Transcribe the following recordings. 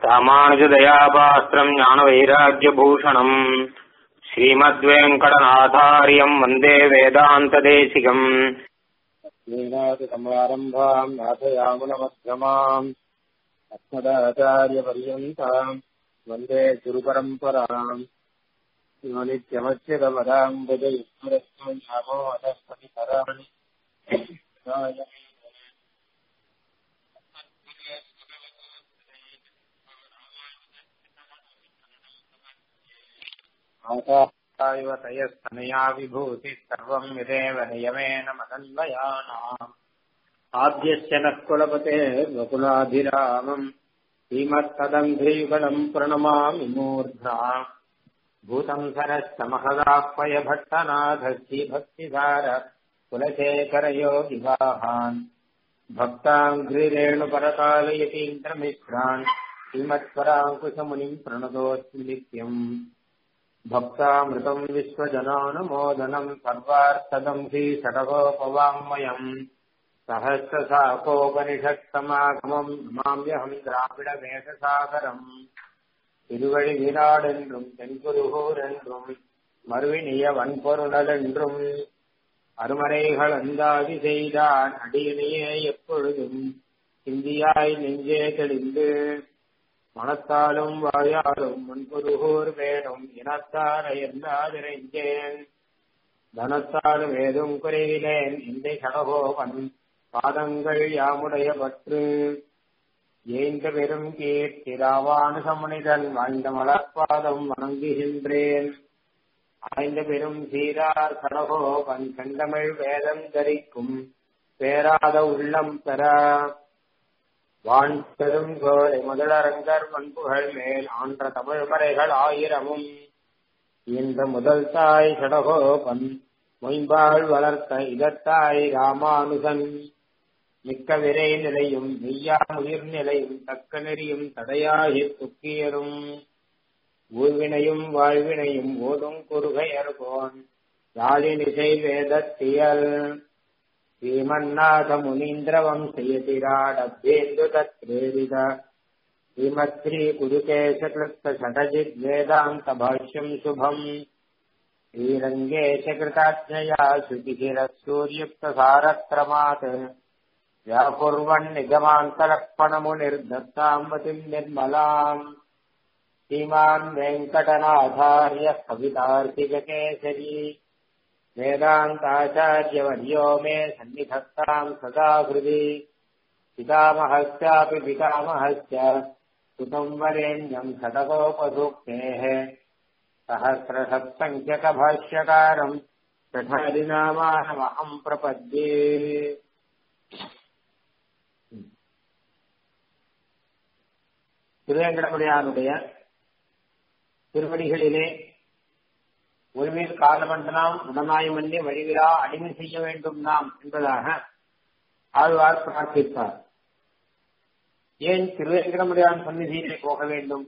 ராமானுஜதயாபாஸ்திரம் ஞானவைராக்கியபூஷணம் ஸ்ரீமத்வேங்கடநாதாரியம் வந்தே வேதாந்ததேசிகம் लीलादिसमारम्भाम् नाथयामुनमध्यमाम् अस्मदाचार्यपर्यन्ताम् वन्दे गुरुपरम्पराम् यो नित्यमच्युतपदाम् बुधयुक्तरस्त्वम् नामो अधस्पतिकराणि आकाशायव तयस्तनया विभूतिः सर्वम् विदेव नियमेन मदन्वयानाम् आद्यस्य नः कुलपते वकुलाभिरामम् श्रीमत्तदङ्घ्रीयुगलम् प्रणमामि मूर्ध्ना भूतम् सरश्च महदाह्वय भट्टनाथश्रीभक्तिसार कुलशेखरयोगिवाहान् भक्ताङ्घ्रिरेणुपरकालयतीन्द्रमिश्रान् श्रीमत्पराङ्कुशमुनिम् प्रणतोऽस्मि नित्यम् भक्तामृतम् विश्वजनानुमोदनम् सर्वार्थदम् हि षडगोपवाङ्मयम् सहस्रशाकोपनिषत्समागमम् माम्यहम् द्राविडवेषसागरम् திருவழி வீராடென்றும் தென்குருகூர் என்றும் மறுவினிய வன்பொருளென்றும் அருமறைகள் அந்தாதி செய்தான் அடியினையே எப்பொழுதும் இந்தியாய் நெஞ்சே தெளிந்து மனத்தாலும் வாயாலும் முன்புருகூர் வேணும் இனத்தார் அயர்ந்தாதிரைஞ்சேன் தனத்தாலும் ஏதும் குறைவிலேன் இந்த கடகோவன் பாதங்கள் யாமுடைய பற்று ஏந்த பெரும் கீர்த்திராவான சமுனிதன் வாழ்ந்த மலர்பாதம் வணங்குகின்றேன் ஆய்ந்த பெரும் சீரார் கடகோபன் செந்தமிழ் வேதம் தரிக்கும் பேராத உள்ளம் பெற வான் பெரும் கோரை முதலரங்கர் பண்புகள் மேல் ஆன்ற தமிழ் மறைகள் ஆயிரமும் இந்த முதல் தாய் சடகோபன் மொயம்பாள் வளர்த்த இதத்தாய் ராமானுகன் மிக்க விரை நிலையும் மெய்யா உயிர் நிலையும் தக்க நெறியும் தடையாகி துக்கியரும் ஊர்வினையும் வாழ்வினையும் ஓதும் குறுகையர்கோன் யாழினிசை வேதத்தியல் श्रीमन्नाथ मुनीन्द्र वंशयतिराडभ्येन्दु तत्प्रेरित श्रीमत्श्री कुरुकेशकृत षटजिद् वेदान्त भाष्यम् शुभम् श्रीरङ्गेश कृताज्ञया श्रुतिशिरः सूर्युक्तसारक्रमात् व्याकुर्वन्निगमान्तलक्ष्मणमुनिर्दत्ताम्बतिम् निर्मलाम् श्रीमान् वेङ्कटनाथार्यः कवितार्थिककेसरी वेदान्ताचार्यवर्यो मे सन्निधत्ताम् सदा हृदि पितामहस्यापि पितामहस्य सुतम् वरेण्यम् शतकोपसूक्तेः सहस्रसत्सङ्ख्यकभाष्यकारम् शठादिनामानमहम् प्रपद्ये திருவேங்கடமுடையானுடைய திருவடிகளிலே ஒருவேறு காலமண்டலாம் உடனாயமன்னே வழிவிழா அடிமை செய்ய வேண்டும் நாம் என்பதாக ஆழ்வார் பிரார்த்தித்தார் ஏன் திருவேங்கடமுடையான் சந்நிதியிலே போக வேண்டும்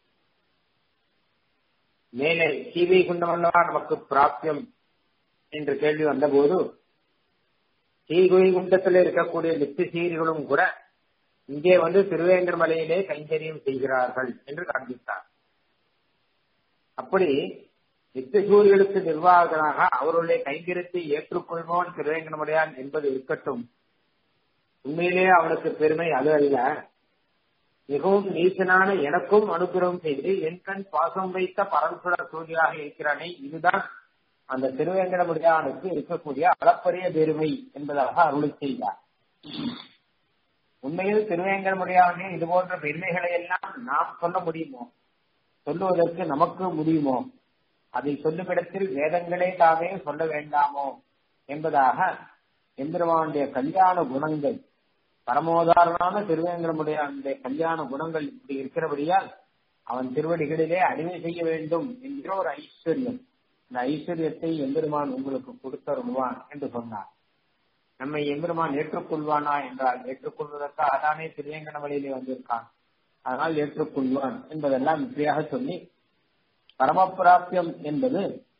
மேலே சீவை குண்டமல்லவா நமக்கு பிராப்தியம் என்று கேள்வி வந்தபோது சீகுவை குண்டத்தில் இருக்கக்கூடிய நித்திய சீர்களும் கூட இங்கே வந்து திருவேங்கட மலையிலே கைங்கரியம் செய்கிறார்கள் என்று காண்பித்தார் அப்படி நித்தியசூரியர்களுக்கு நிர்வாகனாக அவருடைய கைங்கரியத்தை ஏற்றுக்கொள்வோன் திருவேங்கடமுடையான் என்பது இருக்கட்டும் உண்மையிலே அவனுக்கு பெருமை அது அல்ல மிகவும் நீசனான எனக்கும் அனுகிரகம் செய்து என் கண் பாசம் வைத்த பரம்பர சூரியாக இருக்கிறானே இதுதான் அந்த திருவேங்கடமுடையானுக்கு இருக்கக்கூடிய அளப்பரிய பெருமை என்பதாக அருளி செய்தார் உண்மையில் திருவேங்கடமுடையானே இது போன்ற பெருமைகளை எல்லாம் நாம் சொல்ல முடியுமோ சொல்லுவதற்கு நமக்கு முடியுமோ அதை சொல்லும் இடத்தில் வேதங்களே தாமே சொல்ல வேண்டாமோ என்பதாக எம்பெருமானுடைய கல்யாண குணங்கள் பரமோதாரணமான திருவேங்கடமுடைய அந்த கல்யாண குணங்கள் இப்படி இருக்கிறபடியால் அவன் திருவடிகளிலே அடிமை செய்ய வேண்டும் என்கிற ஒரு ஐஸ்வர்யம் இந்த ஐஸ்வர்யத்தை எம்பெருமான் உங்களுக்கு கொடுத்தருள்வான் என்று சொன்னார் நம்மை எம்பெருமான் ஏற்றுக்கொள்வானா என்றால் ஏற்றுக்கொள்வதற்காக தானே திருவேங்கட வழியிலே வந்திருக்கான் அதனால் ஏற்றுக்கொள்வான் என்பதெல்லாம் இப்படியாக சொல்லி பரமபிராப்தியம் என்பது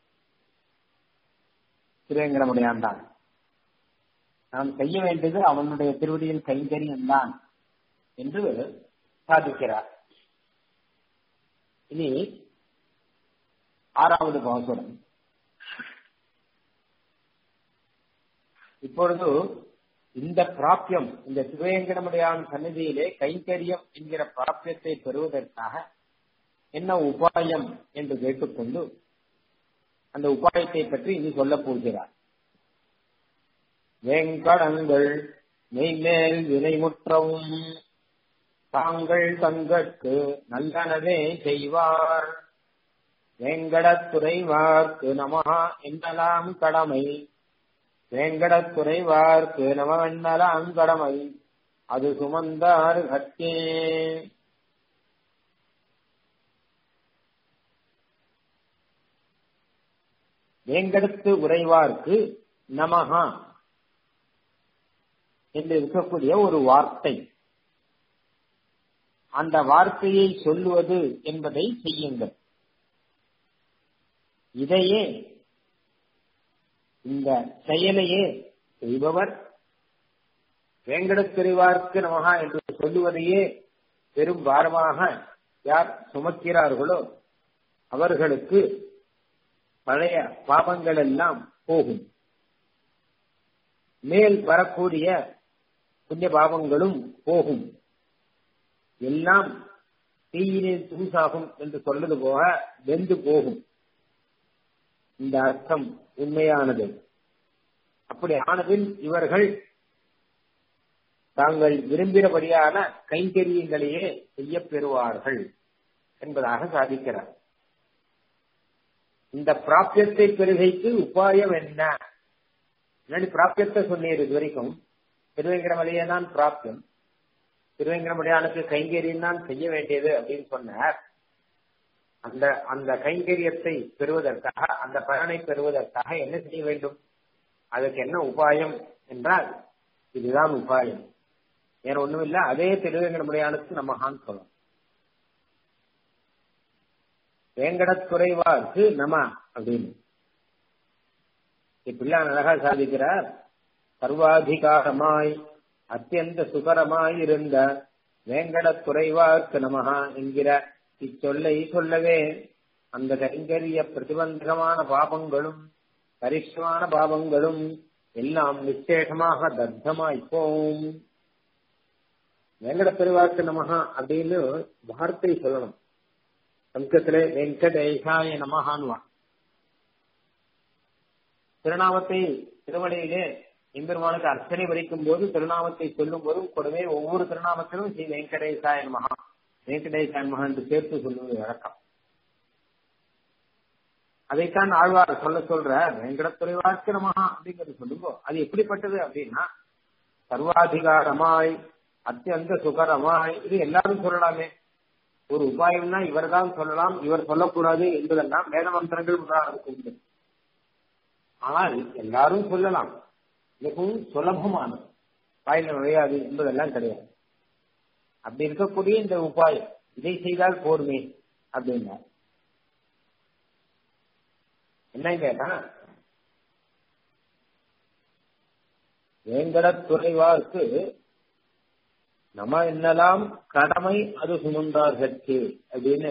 திருவேங்கடமுடையான் தான் நாம் செய்ய வேண்டியது அவனுடைய திருவடியின் கைங்கரியம் தான் என்று சாதிக்கிறார் இனி ஆறாவது பாசுரம் இப்பொழுது இந்த பிராப்தியம் இந்த திருவேங்கடமுடையான் சந்நிதியிலே கைங்கரியம் என்கிற பிராப்தியத்தை பெறுவதற்காக என்ன உபாயம் என்று கேட்டுக்கொண்டு அந்த உபாயத்தை பற்றி இனி சொல்லப் போகிறார் வேங்கடங்கள் மெய்மேல் வினைமுற்றவும் தாங்கள் தங்கட்கு நல்லனவே செய்வார் வேங்கடத்துறைவார்க்கு நமஹா என்னலாம் கடமை வேங்கடத்துறைவார்க்கு நமவென்னலாம் கடமை அது சுமந்தார் கட்டே வேங்கடத்து உறைவார்க்கு நமஹா என்று இருக்கக்கூடிய ஒரு வார்த்தை அந்த வார்த்தையை சொல்லுவது என்பதை செய்யுங்கள் இதையே இந்த செயலையே செய்பவர் வேங்கடத்திரிவார்க்கு நமகா என்று சொல்லுவதையே பெரும் பாரமாக யார் சுமக்கிறார்களோ அவர்களுக்கு பழைய பாபங்கள் எல்லாம் போகும் மேல் வரக்கூடிய புண்ணிய பாவங்களும் போகும் எல்லாம் தீயினில் தூசாகும் என்று சொல்வது போக வெந்து போகும் இந்த அர்த்தம் உண்மையானது அப்படி ஆனதில் இவர்கள் தாங்கள் விரும்பினபடியான கைங்கரியங்களையே செய்ய பெறுவார்கள் என்பதாக சாதிக்கிறார் இந்த பிராப்தியத்தை பெருகைக்கு உபாயம் என்ன முன்னாடி பிராப்தியத்தை சொன்னீர் இது வரைக்கும் திருவேங்கடமலையே தான் பிராப்தியம் திருவேங்கடமலையானுக்கு கைங்கரியம் தான் செய்ய வேண்டியது அப்படின்னு சொன்னார் அந்த அந்த கைங்கரியத்தை பெறுவதற்காக அந்த பலனை பெறுவதற்காக என்ன செய்ய வேண்டும் அதுக்கு என்ன உபாயம் என்றால் இதுதான் உபாயம் வேற ஒண்ணும் இல்ல அதே திருவேங்கடமுடையானுக்கு நம்ம ஹான் சொல்லணும் வேங்கடத்துறைவார்க்கு நம அப்படின்னு இப்படிலாம் அழகா சாதிக்கிறார் சர்வாதிகாரமாய் அத்தியந்த சுகரமாய் இருந்த வேங்கடத்துறைவார்க்கு நமகா என்கிற இச்சொல்லை சொல்லவே அந்த கைங்கரிய பிரதிபந்தகமான பாபங்களும் கரிஷ்டமான பாபங்களும் எல்லாம் நிச்சேஷமாக தத்தமாய் போம் வேங்கட பெருவாக்கு நமகா அப்படின்னு வார்த்தை சொல்லணும் சம்ஸ்கிருத்திலே வெங்கடேஷாய நமகான்வான் திருநாமத்தை திருமலையிலே எம்பெருமானுக்கு அர்ச்சனை வரிக்கும் போது திருநாமத்தை சொல்லும் போதும் கூடவே ஒவ்வொரு திருநாமத்திலும் ஸ்ரீ வெங்கடேசாய மகா வெங்கடேசாய மகா என்று சேர்த்து சொல்லுவது வழக்கம் அதைத்தான் ஆழ்வார் சொல்ல சொல்ற வெங்கடத்துறைவாக்கு நமகா அப்படிங்கிறது சொல்லுங்கோ அது எப்படிப்பட்டது அப்படின்னா சர்வாதிகாரமாய் அத்தியந்த சுகரமாய் இது எல்லாரும் சொல்லலாமே ஒரு உபாயம்னா இவர் தான் சொல்லலாம் இவர் சொல்லக்கூடாது என்பதெல்லாம் வேத மந்திரங்கள் முதலாளருக்கு உண்டு ஆனால் எல்லாரும் சொல்லலாம் மிகவும் சுலபமானது வாயில நுழையாது என்பதெல்லாம் கிடையாது அப்படி இருக்கக்கூடிய இந்த உபாயம் இதை செய்தால் போருமே அப்படின்னா என்ன கேட்டா வேங்கடத்துறைவார்க்கு நம்ம என்னலாம் கடமை அது சுமந்தார்கட்கு அப்படின்னு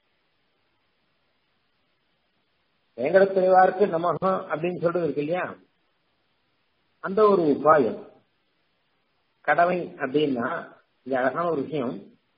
வேங்கடத்துறைவார்க்கு நமகம் அப்படின்னு சொல்றது இருக்கு இல்லையா அந்த ஒரு உபாயம் கடமை அப்படின்னா இது அழகான ஒரு விஷயம்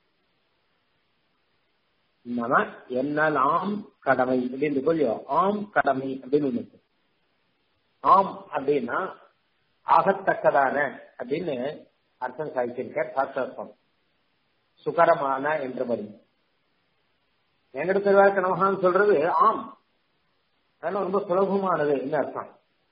நம என்னலாம் கடமை அப்படின்னு சொல்லியோ ஆம் கடமை அப்படின்னு ஒண்ணு இருக்கு. ஆம் அப்படின்னா ஆகத்தக்கதான அப்படின்னு அர்த்தம் சாதிச்சிருக்கார் சாஸ்திரம் சுகரமான என்று வரும் எங்கெடுத்ததாக நமகான்னு சொல்றது ஆம் அதெல்லாம் ரொம்ப சுலபமானது என்ன அர்த்தம்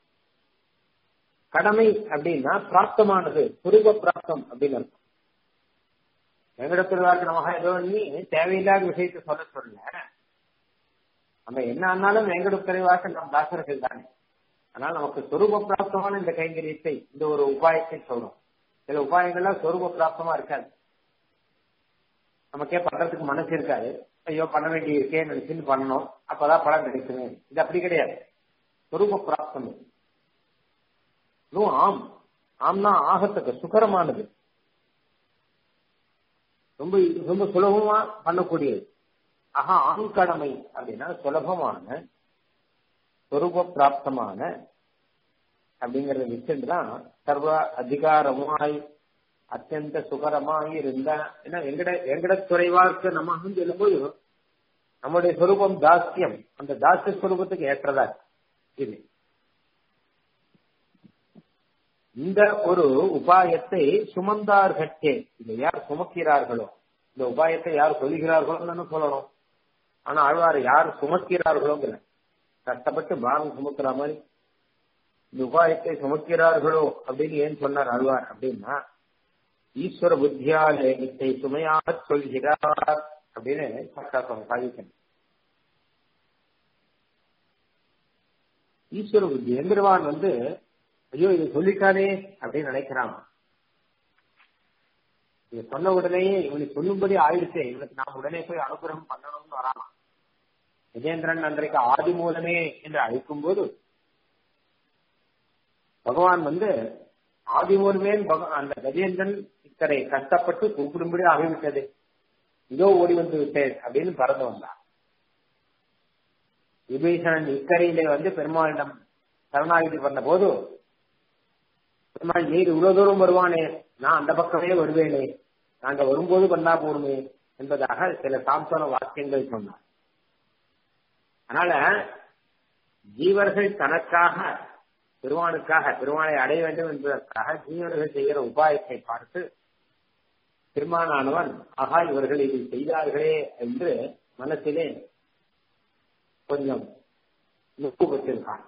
கடமை அப்படின்னா பிராப்தமானது துருவ பிராப்தம் அப்படின்னு அர்த்தம் வெங்கடத்திருவாருக்கு நமகா ஏதோ நீ தேவையில்லாத விஷயத்தை சொல்ல சொல்ல நம்ம என்ன ஆனாலும் வெங்கடத்திருவாக்கு நம் தாசர்கள் தானே அதனால நமக்கு சொரூப பிராப்தமான இந்த கைங்கரியத்தை இந்த ஒரு உபாயத்தை சொல்றோம் சில உபாயங்கள்லாம் சொரூப பிராப்தமா இருக்காது நமக்கே பண்றதுக்கு மனசு இருக்காது ஐயோ பண்ண வேண்டி இருக்கே நினைச்சுன்னு பண்ணணும் அப்பதான் பலன் கிடைக்குமே இது அப்படி கிடையாது சொரூப பிராப்தம் இது. இதுவும் ஆம் ஆம்னா ஆகத்துக்கு சுகரமானது ரொம்ப ரொம்ப சுலபமா பண்ணக்கூடியது ஆஹா ஆண்கடமை அப்படின்னா சுலபமான சொரூப பிராப்தமான அப்படிங்கறத வச்சுட்டுதான் சர்வ அதிகாரமாய் அத்தியந்த சுகரமாய் இருந்த ஏன்னா எங்கட எங்கட துறைவார்க்கு நம்ம சொல்லும்போது நம்முடைய சொரூபம் தாஸ்தியம் அந்த தாஸ்திய ஸ்வரூபத்துக்கு ஏற்றதா இது இந்த ஒரு உபாயத்தை சுமந்தார்கட்டே இதை யார் சுமக்கிறார்களோ இந்த உபாயத்தை யார் சொல்கிறார்களோ சொல்லணும் ஆனா ஆழ்வார் யார் சுமக்கிறார்களோங்கிற கஷ்டப்பட்டு பாகம் சுமக்கிற மாதிரி இந்த உபாயத்தை சுமக்கிறார்களோ அப்படின்னு ஏன் சொன்னார் ஆழ்வார் அப்படின்னா ஈஸ்வர புத்தியாலே இத்தை சுமையாக சொல்கிறார் அப்படின்னு சாஸ்திரம் சாதிக்கணும் ஈஸ்வர புத்தி எந்திரவான் வந்து ஐயோ இது சொல்லிட்டானே அப்படின்னு நினைக்கிறான் இது சொன்ன உடனேயே இவனுக்கு சொல்லும்படி ஆயிடுச்சே இவனுக்கு நாம் உடனே போய் அனுகிரகம் பண்ணணும்னு வரான் விஜேந்திரன் அன்றைக்கு ஆதி மூலமே என்று அழைக்கும் போது பகவான் வந்து ஆதி மூலமே அந்த கஜேந்திரன் இத்தனை கஷ்டப்பட்டு கூப்பிடும்படி ஆகிவிட்டது இதோ ஓடி வந்து விட்டேன் அப்படின்னு பறந்து வந்தான் விபீஷணன் இக்கரையிலே வந்து பெருமாளிடம் சரணாகிதி பண்ண போது பெருமாள் நீர் இவ்வளவு தூரம் வருவானே நான் அந்த பக்கமே வருவேனே நாங்க வரும்போது பண்ணா போடுமே என்பதாக சில சாம்சன வாக்கியங்கள் சொன்னார் அதனால ஜீவர்கள் தனக்காக பெருமானுக்காக பெருமானை அடைய வேண்டும் என்பதற்காக ஜீவர்கள் செய்கிற உபாயத்தை பார்த்து பெருமானானவன் ஆகா இவர்கள் இதை செய்தார்களே என்று மனத்திலே கொஞ்சம் நுக்கு வச்சிருக்கான்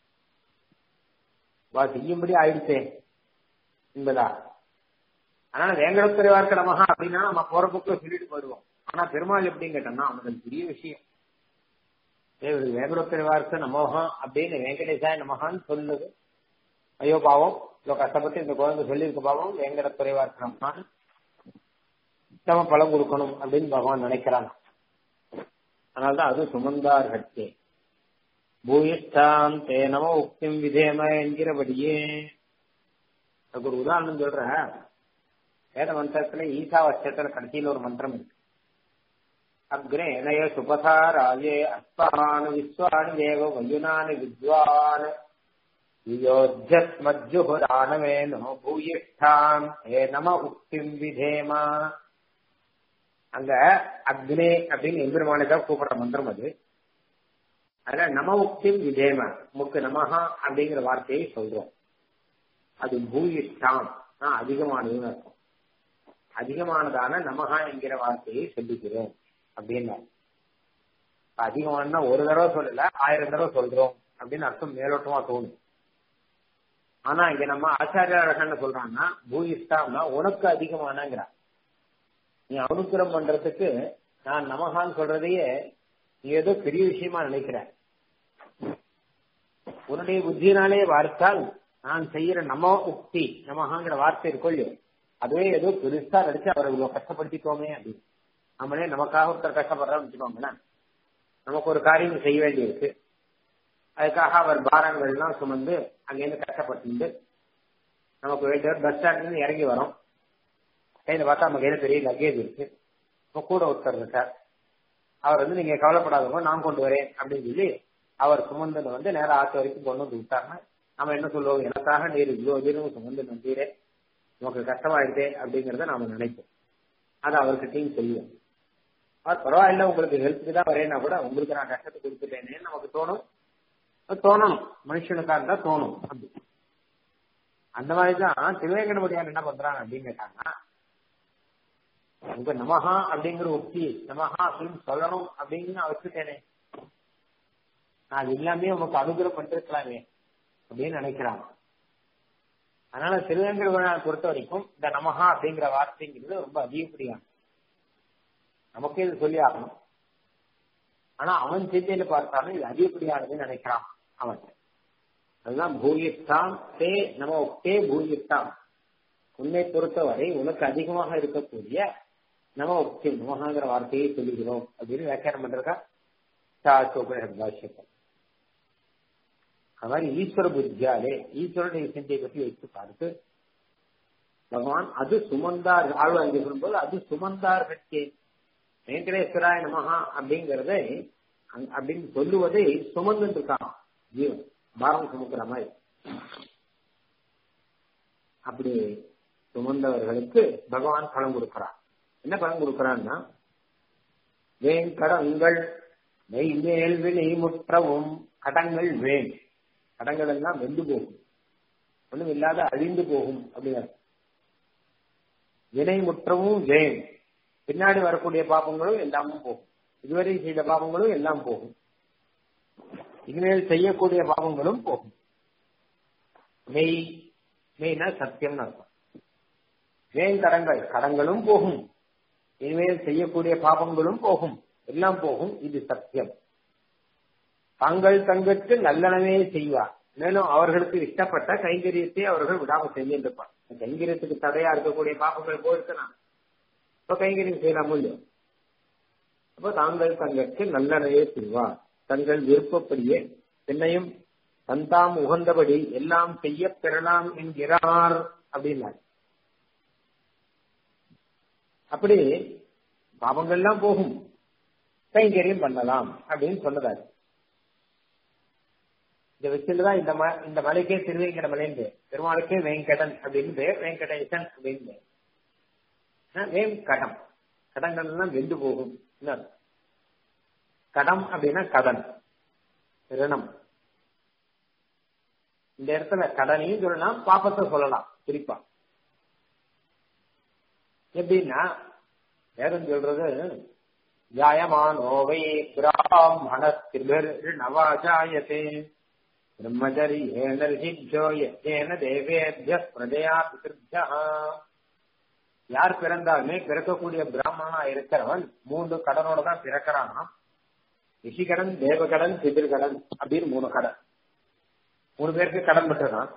வா செய்யும்படி ஆயிடுச்சே என்பதா அதனால வேங்கடத்துறைவார்க்க நமகா அப்படின்னா நம்ம போற பக்கம் சொல்லிட்டு போயிடுவோம் ஆனா பெருமாள் எப்படின்னு கேட்டோம்னா அவனுக்கு பெரிய விஷயம் இவருக்கு வேங்கடத்துறைவார்க்க நமோகம் அப்படின்னு வெங்கடேசாய நமகான்னு சொல்லுது ஐயோ பாவம் இவ்வளவு கஷ்டப்பட்டு இந்த குழந்தை சொல்லியிருக்க பாவம் வேங்கடத்துறைவார்க்க நமகான் நம்ம பலம் கொடுக்கணும் அப்படின்னு பகவான் நினைக்கிறான் அதனால்தான் அது சுமந்தார்கட்டே பூயிஷ்டாம் தே நம உக்திம் விதேம என்கிறபடியே அதுக்கு ஒரு உதாரணம் சொல்ற வேத மந்திரத்துல ஈசாவச்சத்துல கடைசியில் ஒரு மந்திரம் இருக்கு அக்ரே நய சுபதா ராஜே அஸ்பான் விஸ்வான் தேவ வயுனான் வித்வான் வியோஜஸ்மஜுஹுரானவேனோ பூயிஷ்டாம் ஏ நம உக்திம் விதேமா அங்க அக்னே அப்படின்னு எம்பெருமானுக்காக கூப்பிடுற மந்திரம் அது அதுல நம உக்திம் விதேம முக்கு நமஹா அப்படிங்கிற வார்த்தையை சொல்றோம் அது பூயிஷ்டாம் அதிகமானதுன்னு அர்த்தம் அதிகமானதான நமகா என்கிற வார்த்தையை சொல்லிக்கிறோம் அப்படின்னா அதிகமானா ஒரு தடவை சொல்லல ஆயிரம் தடவை சொல்றோம் அப்படின்னு அர்த்தம் மேலோட்டமா தோணும் ஆனா இங்க நம்ம ஆச்சாரியாரகன்னு சொல்றான்னா பூயிஷ்டாம்னா உனக்கு அதிகமானங்கிறா நீ அனுக்கிரம் பண்றதுக்கு நான் நமகான்னு சொல்றதையே நீ ஏதோ பெரிய விஷயமா நினைக்கிற உன்னுடைய புத்தியினாலே வார்த்தால் நான் செய்யற நம உக்தி நமகாங்கிற வார்த்தை இருக்கொள்ளு அதுவே ஏதோ பெருசா நடிச்சு அவரை இவ்வளவு கஷ்டப்படுத்திக்கோமே அப்படின்னு நம்மளே நமக்காக ஒருத்தர் கஷ்டப்படுறோம்னு வச்சுக்கோங்களேன் நமக்கு ஒரு காரியம் செய்ய வேண்டியிருக்கு அதுக்காக அவர் பாரங்கள்லாம் சுமந்து அங்கேருந்து கஷ்டப்பட்டு நமக்கு வேண்டியவர் பஸ் ஸ்டாண்ட்ல இறங்கி வரோம் கையில பார்த்தா நம்ம கையில பெரிய லக்கேஜ் இருக்கு நம்ம கூட ஒருத்தர் இருக்கார் அவர் வந்து நீங்க கவலைப்படாதவங்க நான் கொண்டு வரேன் அப்படின்னு சொல்லி அவர் சுமந்தனை வந்து நேரம் ஆத்து வரைக்கும் கொண்டு வந்து விட்டாருன்னா நம்ம என்ன சொல்லுவோம் எனக்காக நீர் இவ்வளவு தூரம் சுமந்து நம்பீரே நமக்கு கஷ்டமாயிடுதே அப்படிங்கறத நாம நினைப்போம் அது அவர்கிட்டையும் சொல்லுவோம் அது பரவாயில்ல உங்களுக்கு ஹெல்ப்புக்கு தான் வரேன்னா கூட உங்களுக்கு நான் கஷ்டத்தை கொடுத்துட்டேனே நமக்கு தோணும் தோணணும் மனுஷனுக்கா இருந்தா தோணும் அப்படி அந்த மாதிரிதான் திருவேங்கடமுடியான் என்ன பண்றாங்க அப்படின்னு கேட்டாங்கன்னா உங்க நமஹா அப்படிங்கிற உக்தி நமஹா அப்படின்னு சொல்லணும் அப்படின்னு நான் வச்சுட்டேனே நான் அது எல்லாமே உனக்கு அனுகிரம் பண்ணிருக்கலாமே அப்படின்னு நினைக்கிறாங்க அதனால திருவேங்கட பொறுத்த வரைக்கும் இந்த நமஹா அப்படிங்கிற வார்த்தைங்கிறது ரொம்ப அதிகப்படியான நமக்கே இது சொல்லி ஆகணும் ஆனா அவன் சிந்தையில பார்த்தாலும் இது அதிகப்படியானதுன்னு நினைக்கிறான் அவன் அதுதான் பூயிஷ்டாம் தே நம உக்தே பூயிஷ்டாம் உன்னை பொறுத்தவரை உனக்கு அதிகமாக இருக்கக்கூடிய நம உக்தி நமகாங்கிற வார்த்தையை சொல்லுகிறோம் அப்படின்னு வியாக்கியானம் பண்றதா சாஸ்திரோபனிஷத் பாஷ்யத்தை அது மாதிரி ஈஸ்வர புத்தியாலே ஈஸ்வரனுடைய சிந்தையை பற்றி வைத்து பார்த்து பகவான் அது சுமந்தார் ஆழ்வாங்க சொல்லும்போது அது சுமந்தார் கட்சி வெங்கடேஸ்வராய நமஹா அப்படிங்கறதை அங்க- அப்படின்னு சொல்லுவதை சுமந்து இருக்கான் ஜீவன் பாரம் சுமக்கிற மாதிரி அப்படி சுமந்தவர்களுக்கு பகவான் பலம் கொடுக்கிறான் என்ன பலம் கொடுக்கிறான்னா வேங்கடங்கள் நெய்மேல் வினை முற்றவும் கடங்கள் வேன் கடங்கள் எல்லாம் வெந்து போகும் ஒண்ணும் இல்லாத அழிந்து போகும் அப்படிங்கிறார் வினை முற்றவும் வேன் பின்னாடி வரக்கூடிய பாபங்களும் எல்லாமும் போகும் இதுவரை செய்த பாபங்களும் எல்லாம் போகும் இனிமேல் செய்யக்கூடிய பாவங்களும் போகும் மெய் மெய்னா சத்தியம்னு அர்த்தம் வேன் கடங்கள் கடங்களும் போகும் இனிமேல் செய்யக்கூடிய பாபங்களும் போகும் எல்லாம் போகும் இது சத்தியம் தாங்கள் தங்களுக்கு நல்லனவே செய்வார் மேலும் அவர்களுக்கு இஷ்டப்பட்ட கைங்கரியத்தை அவர்கள் விடாம செய்கின்றிருப்பார் கைங்கரியத்துக்கு தடையா இருக்கக்கூடிய பாபங்கள் போயிருக்கலாம் இப்ப கைங்கரியம் செய்யலாம் இல்லையோ அப்ப தாங்கள் தங்களுக்கு நல்லனையே செய்வார் தங்கள் விருப்பப்படியே என்னையும் தந்தாம் உகந்தபடி எல்லாம் செய்ய பெறலாம் என்கிறார் அப்படின்னார் அப்படி பாவங்கள்லாம் போகும் கைங்கரியம் பண்ணலாம் அப்படின்னு சொன்னதாரு இதை வச்சுட்டுதான் இந்த ம இந்த மலைக்கே திருவேங்கட மலைன்னு பெருமாளுக்கே வேங்கடன் அப்படின்னு பேர் வேங்கடேசன் அப்படின்னு பேர் ஆனா, வேங்கடம் கடங்கள் எல்லாம் வெந்து போகும் என்ன அர்த்தம்? கடம் அப்படின்னா கடன் ரிணம் இந்த இடத்துல கடனையும் சொல்லலாம் பாப்பத்தை சொல்லலாம் குறிப்பா எப்படின்னா வேதம் சொல்றது ஜாயமானோவை பிராமணஸ்திபிர் நவாஜாயத்தே பிரம்மச்சரி ஏனர்ஹிஜோ ஏன தேவேபிய பிரஜயா பிதிருப்யா யார் பிறந்தாலுமே பிறக்கக்கூடிய பிராமணனா இருக்கிறவன் மூன்று கடனோட தான் பிறக்கிறானாம் ரிஷிகடன் தேவகடன் பிதிர்கடன் அப்படின்னு மூணு கடன் மூணு பேருக்கு கடன் பெற்றுதான்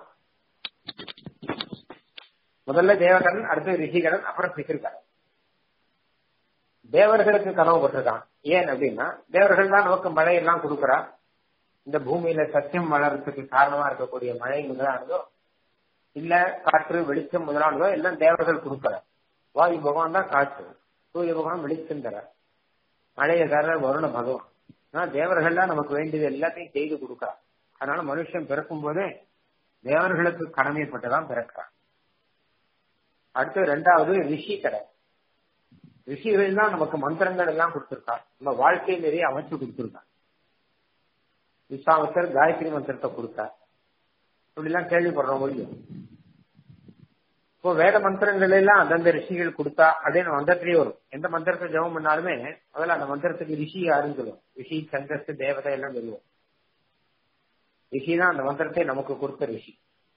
முதல்ல தேவகடன் அடுத்து ரிஷிகடன் அப்புறம் பிதிர்கடன் தேவர்களுக்கு கனவு பட்டிருக்கான் ஏன் அப்படின்னா தேவர்கள் தான் நமக்கு மழையெல்லாம் கொடுக்குறா இந்த பூமியில சத்தியம் வளர்றதுக்கு காரணமா இருக்கக்கூடிய மழை முதலானதோ இல்ல காற்று வெளிச்சம் முதலானதோ எல்லாம் தேவர்கள் கொடுக்கற வாயு பகவான் தான் காற்று சூரிய பகவான் வெளிச்சம் தர மழையை தர வருண பகவான் ஆனா தேவர்கள் தான் நமக்கு வேண்டியது எல்லாத்தையும் செய்து கொடுக்கறா அதனால மனுஷன் பிறக்கும் போதே தேவர்களுக்கு கடமைப்பட்டுதான் பிறக்கிறான் அடுத்து ரெண்டாவது ரிஷி கடை ரிஷிகள் தான் நமக்கு மந்திரங்கள் எல்லாம் கொடுத்திருக்கா நம்ம வாழ்க்கை நிறைய அமைச்சு கொடுத்திருக்கா விஸ்வாமித்தர் காயத்ரி மந்திரத்தை கொடுத்தார் இப்படி எல்லாம் கேள்விப்படுறோம் முடியும் இப்போ வேத மந்திரங்கள் எல்லாம் அந்தந்த ரிஷிகள் கொடுத்தா அப்படின்னு மந்திரத்திலேயே வரும் எந்த மந்திரத்தை ஜெபம் பண்ணாலுமே முதல்ல அந்த மந்திரத்துக்கு ரிஷி யாருன்னு சொல்லுவோம் ரிஷி சந்தஸ்து தேவதை எல்லாம் சொல்லுவோம் ரிஷி தான் அந்த மந்திரத்தை நமக்கு கொடுத்த ரிஷி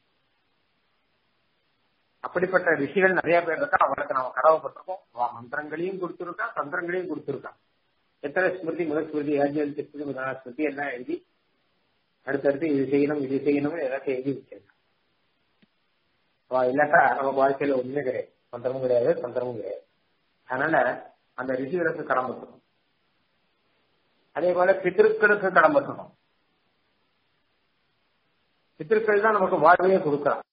அப்படிப்பட்ட ரிஷிகள் நிறைய பேர் இருக்கா அவருக்கு நாம கடவுப்பட்டிருக்கோம் அவன் மந்திரங்களையும் கொடுத்துருக்கான் தந்திரங்களையும் கொடுத்துருக்கான் எத்தனை ஸ்மிருதி முதல் ஸ்மிருதி ஏஜல் ஸ்மிருதி முதலான ஸ்மிருதி எல்லாம் எழுதி அடுத்தடுத்து இது செய்யணும் இது செய்யணும் எல்லாத்தையும் எழுதி வச்சிருக்கான் அவ இல்லாட்டா நம்ம வாழ்க்கையில ஒண்ணுமே கிடையாது மந்திரமும் கிடையாது தந்திரமும் கிடையாது அதனால அந்த ரிஷிகளுக்கு கடன் பற்றணும் அதே போல பித்திருக்களுக்கு கடன் பற்றணும் பித்திருக்கள் தான் நமக்கு வாழ்வையே கொடுக்குறான்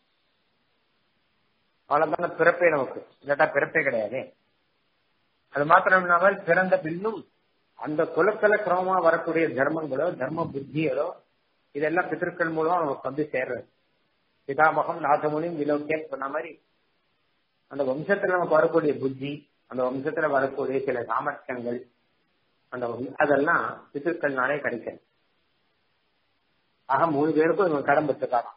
அவ்வளவுதான பிறப்பே நமக்கு இல்லாட்டா பிறப்பே கிடையாது அது மாத்திரம் இல்லாமல் பிறந்த பின்னும் அந்த குலத்துல கிரமமா வரக்கூடிய தர்மங்களோ தர்ம புத்திகளோ இதெல்லாம் பித்திருக்கள் மூலமா நமக்கு வந்து சேர்றது பிதாமகம் நாதமுனியும் விலோக்கியம் சொன்ன மாதிரி அந்த வம்சத்துல நமக்கு வரக்கூடிய புத்தி அந்த வம்சத்துல வரக்கூடிய சில சாமர்த்தியங்கள் அந்த வம்- அதெல்லாம் பித்திருக்கள்னாலே கிடைக்கும் ஆக மூணு பேருக்கும் இவங்க கடன் பெற்றுக்காராம்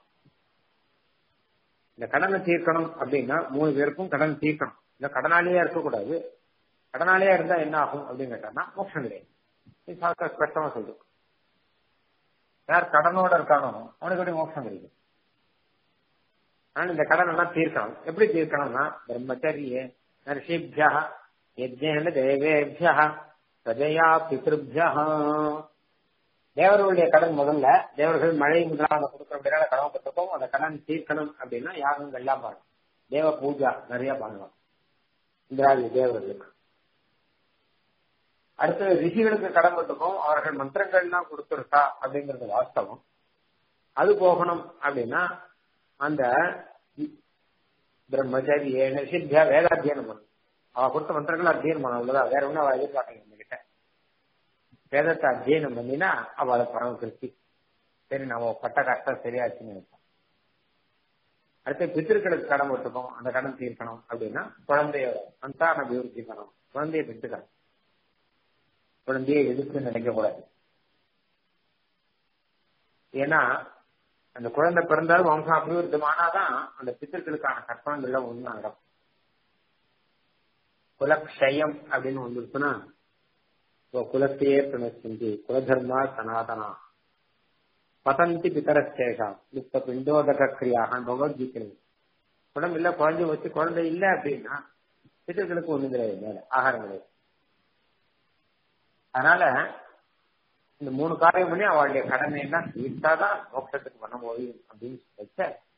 இந்த கடனை தீர்க்கணும் அப்படின்னா மூணு பேருக்கும் கடன் தீர்க்கணும் இந்த கடனாளியா இருக்கக்கூடாது கடனாளியா இருந்தா என்ன ஆகும் அப்படின்னு கேட்டான்னா மோட்சம் கிடையாது இது சாஸ்திர ஸ்பஷ்டமா சொல்லுது யார் கடனோட இருக்கானோ அவனுக்கு எப்படி மோட்சம் கிடைக்கும் அதனால இந்த கடன் எல்லாம் தீர்க்கணும் எப்படி தீர்க்கணும்னா பிரம்மச்சரிய நர்ஷிபியா யஜ்ஞேன தேவேபியா பிரஜயா பித்ருபியா தேவர்களுடைய கடன் முதல்ல தேவர்கள் மழை முதலாக கொடுக்கிற அப்படின்னா கடன் பட்டிருக்கோம் அந்த கடன் தீர்க்கணும் அப்படின்னா யாரும் எல்லாம் பண்ணணும் தேவ பூஜா நிறைய பண்ணலாம் இந்திராதி தேவர்களுக்கு அடுத்து ரிஷிகளுக்கு கடன் பட்டிருக்கோம் அவர்கள் மந்திரங்கள் எல்லாம் கொடுத்திருக்கா அப்படிங்கிறது வாஸ்தவம் அது போகணும் அப்படின்னா அந்த பிரம்மச்சாரி சித்தியா வேதாத்தியனம் பண்ணணும் அவ கொடுத்த மந்திரங்களை அத்தியனம் பண்ண அவ்வளவுதான் வேற ஒன்றும் அவ எதிர்பார்க்கல நம்ம கிட்ட வேதத்தை அத்தியனம் பண்ணினா அவளை பரவ திருப்தி சரி நம்ம பட்ட கஷ்டம் சரியாச்சுன்னு நினைப்போம் அடுத்து பித்திருக்களுக்கு கடன் விட்டுருக்கோம் அந்த கடன் தீர்க்கணும் அப்படின்னா குழந்தையோட சந்தான அபிவிருத்தி பண்ணணும் குழந்தைய பெற்றுக்கணும் குழந்தைய எதுக்கு நினைக்க கூடாது ஏன்னா அந்த குழந்தை பிறந்தாலும் வம்சம் அபிவிருத்தம் ஆனாதான் அந்த பித்தர்களுக்கான கற்பனங்கள்லாம் ஒண்ணு நடக்கும் குலக்ஷயம் அப்படின்னு ஒன்று இருக்குன்னா குலத்தையே பிரணசிந்தி குலதர்மா சனாதனா பதந்தி பிதரஸ்தேகா லுப்த பிண்டோதக கிரியாக பகவத்கீதை குடம் இல்ல குழந்தை வச்சு குழந்தை இல்ல அப்படின்னா பித்தர்களுக்கு ஒண்ணு கிடையாது மேல ஆகாரம் கிடையாது அதனால இந்த மூணு காரியம் பண்ணி அவளுடைய கடனை எல்லாம் தீர்த்தாதான் மோட்சத்துக்கு பண்ண முடியும் அப்படின்னு வச்ச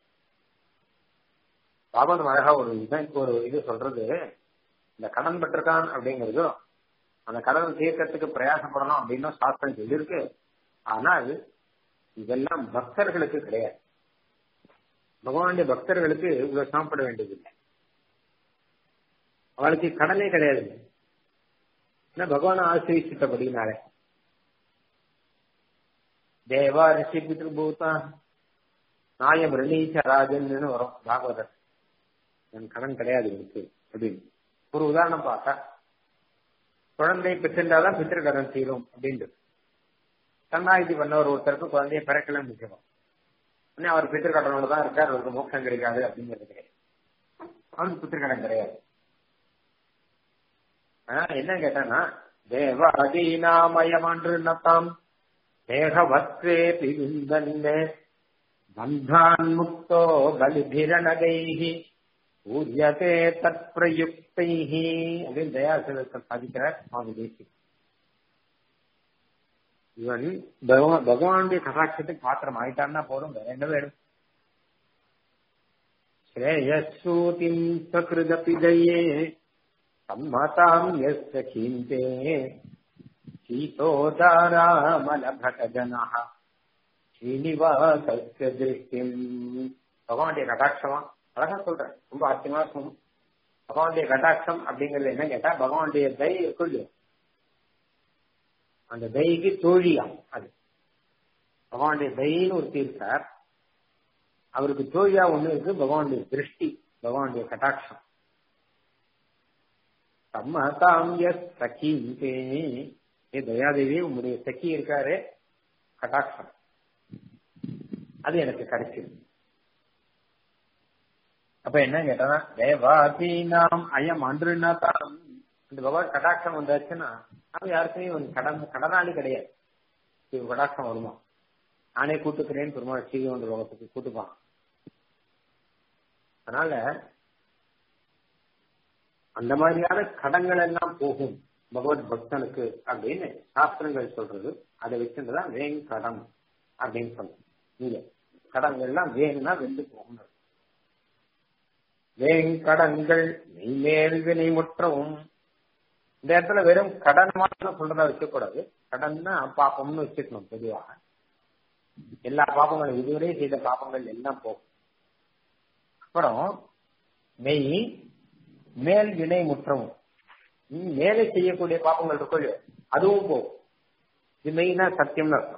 பாபன் அழகா ஒரு இதான் ஒரு இது சொல்றது இந்த கடன் பெற்றிருக்கான் அப்படிங்கிறதோ அந்த கடன் தீர்க்கறதுக்கு பிரயாசப்படணும் அப்படின்னு சாஸ்திரம் சொல்லியிருக்கு ஆனால் இதெல்லாம் பக்தர்களுக்கு கிடையாது பகவானுடைய பக்தர்களுக்கு இவ்வளவு சாப்பிட வேண்டியதில்லை அவளுக்கு கடனே கிடையாது ஏன்னா பகவானை ஆசிரியிச்சிட்டபடினாலே தேவா ரிஷி பித்ருபூதா நாயம் ரிணீச்ச ராஜன்னு வரும் பாகவதர் என் கடன் கிடையாது இருக்கு அப்படின்னு ஒரு உதாரணம் பார்த்தா குழந்தை பெற்றிருந்தாதான் பித்திரு கடன் தீரும் அப்படின்றது கண்ணாயுதி பண்ணவர் ஒருத்தருக்கு குழந்தைய பிறக்கலாம் நிச்சயம் உடனே அவர் பித்திரு கடனோட தான் இருக்கார் அவருக்கு மோட்சம் கிடைக்காது அப்படிங்கிறது கிடையாது அவருக்கு பித்திரு கடன் கிடையாது என்ன கேட்டானா தேவாதீனாமயமன்று நத்தாம் தேகவத்வேபி விந்தன்னே பந்தான் முக்தோ பலிபிரணகைः பூஜ்யதே தத் பிரயுக்தைः அப்படின்னு தயாசிரத்தில் சாதிக்கிறார் சுவாமி தேசி இவன் பகவானுடைய கடாட்சத்துக்கு பாத்திரம் ஆயிட்டான்னா போதும் வேற என்ன வேணும் ஸ்ரேயசூதிம் சகிருதபி தயே சம்மதாம் எஸ் சகீந்தே சீதோதாராமலபடஜனः ஸ்ரீனிவாசஸ்ய திருஷ்டிம் பகவானுடைய கடாட்சமா அழகா சொல்றேன் ரொம்ப ஆச்சரியமா இருக்கும் பகவானுடைய கடாட்சம் அப்படிங்கறது என்ன கேட்டா பகவானுடைய தை இருக்கு அந்த தைக்கு தோழியா அது பகவானுடைய தைன்னு ஒருத்தி இருக்கார் அவருக்கு தோழியா ஒண்ணு இருக்கு பகவானுடைய திருஷ்டி பகவானுடைய கட்டாட்சம் சம்மதாம் எஸ் சகீந்தே ஏ தயாதேவி உங்களுடைய சக்கி இருக்காரு கட்டாட்சம் அது எனக்கு கிடைச்சிருக்கு அப்ப என்ன கேட்டா தேவாதீனாம் அயம் அன்றுனா தான் இந்த பகவான் கடாட்சம் வந்தாச்சுன்னா அவன் யாருக்குமே ஒரு கடன் கடனாளி கிடையாது இது கடாட்சம் வருமா நானே கூட்டுக்கிறேன்னு பெருமாள் ஸ்ரீகொண்ட லோகத்துக்கு கூட்டுப்பான் அதனால அந்த மாதிரியான கடங்கள் எல்லாம் போகும் பகவத் பக்தனுக்கு அப்படின்னு சாஸ்திரங்கள் சொல்றது அதை வச்சுதான் வேங் கடம் அப்படின்னு சொல்றோம் இங்க கடங்கள்லாம் வேணும்னா வெந்து போகும் வேங்கடங்கள் மெய்மேல் வினை முற்றவும் இந்த இடத்துல வெறும் கடன் மாத்திரம் சொல்றதா வச்சுக்கூடாது கடன்னா பாப்பம்னு வச்சுக்கணும் பொதுவாக எல்லா பாப்பங்களும் இதுவரை செய்த பாப்பங்கள் எல்லாம் போகும் அப்புறம் மெய் மேல் வினை முற்றவும் மேலே செய்யக்கூடிய பாப்பங்கள் இருக்கோ இல்லையோ அதுவும் போகும் இது மெயினா சத்தியம்னு அர்த்தம்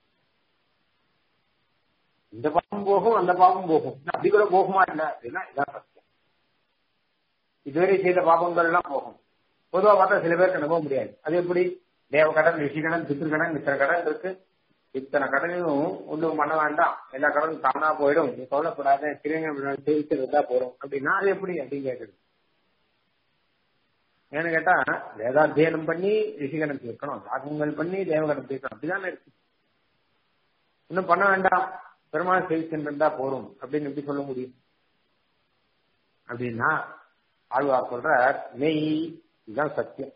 இந்த பாவம் போகும் அந்த பாவம் போகும் அப்படி கூட போகுமா இல்ல அப்படின்னா இதான் சத்தியம் இதுவரை செய்த பாபங்கள் எல்லாம் போகும் பொதுவா பார்த்தா சில பேருக்கு நம்ப முடியாது அது எப்படி தேவ கடன் ரிஷி கடன் பித்திரு கடன் இத்தனை கடன் இருக்கு இத்தனை கடனையும் ஒன்றும் பண்ண வேண்டாம் எல்லா கடனும் தானா போயிடும் நீ கவலைப்படாத திருங்க தெரிவிச்சிருந்தா போறோம் அப்படின்னா அது எப்படி அப்படின்னு கேட்குது ஏன்னு கேட்டா வேதாத்தியனம் பண்ணி ரிஷிகடன் தீர்க்கணும் யாகங்கள் பண்ணி தேவகடன் தீர்க்கணும் அப்படிதானே இருக்கு இன்னும் பண்ண வேண்டாம் பெருமாள் சேவிச்சுருந்தா போறோம் அப்படின்னு எப்படி சொல்ல முடியும் அப்படின்னா ஆழ்வார் சொல்ற மெய் இதுதான் சத்தியம்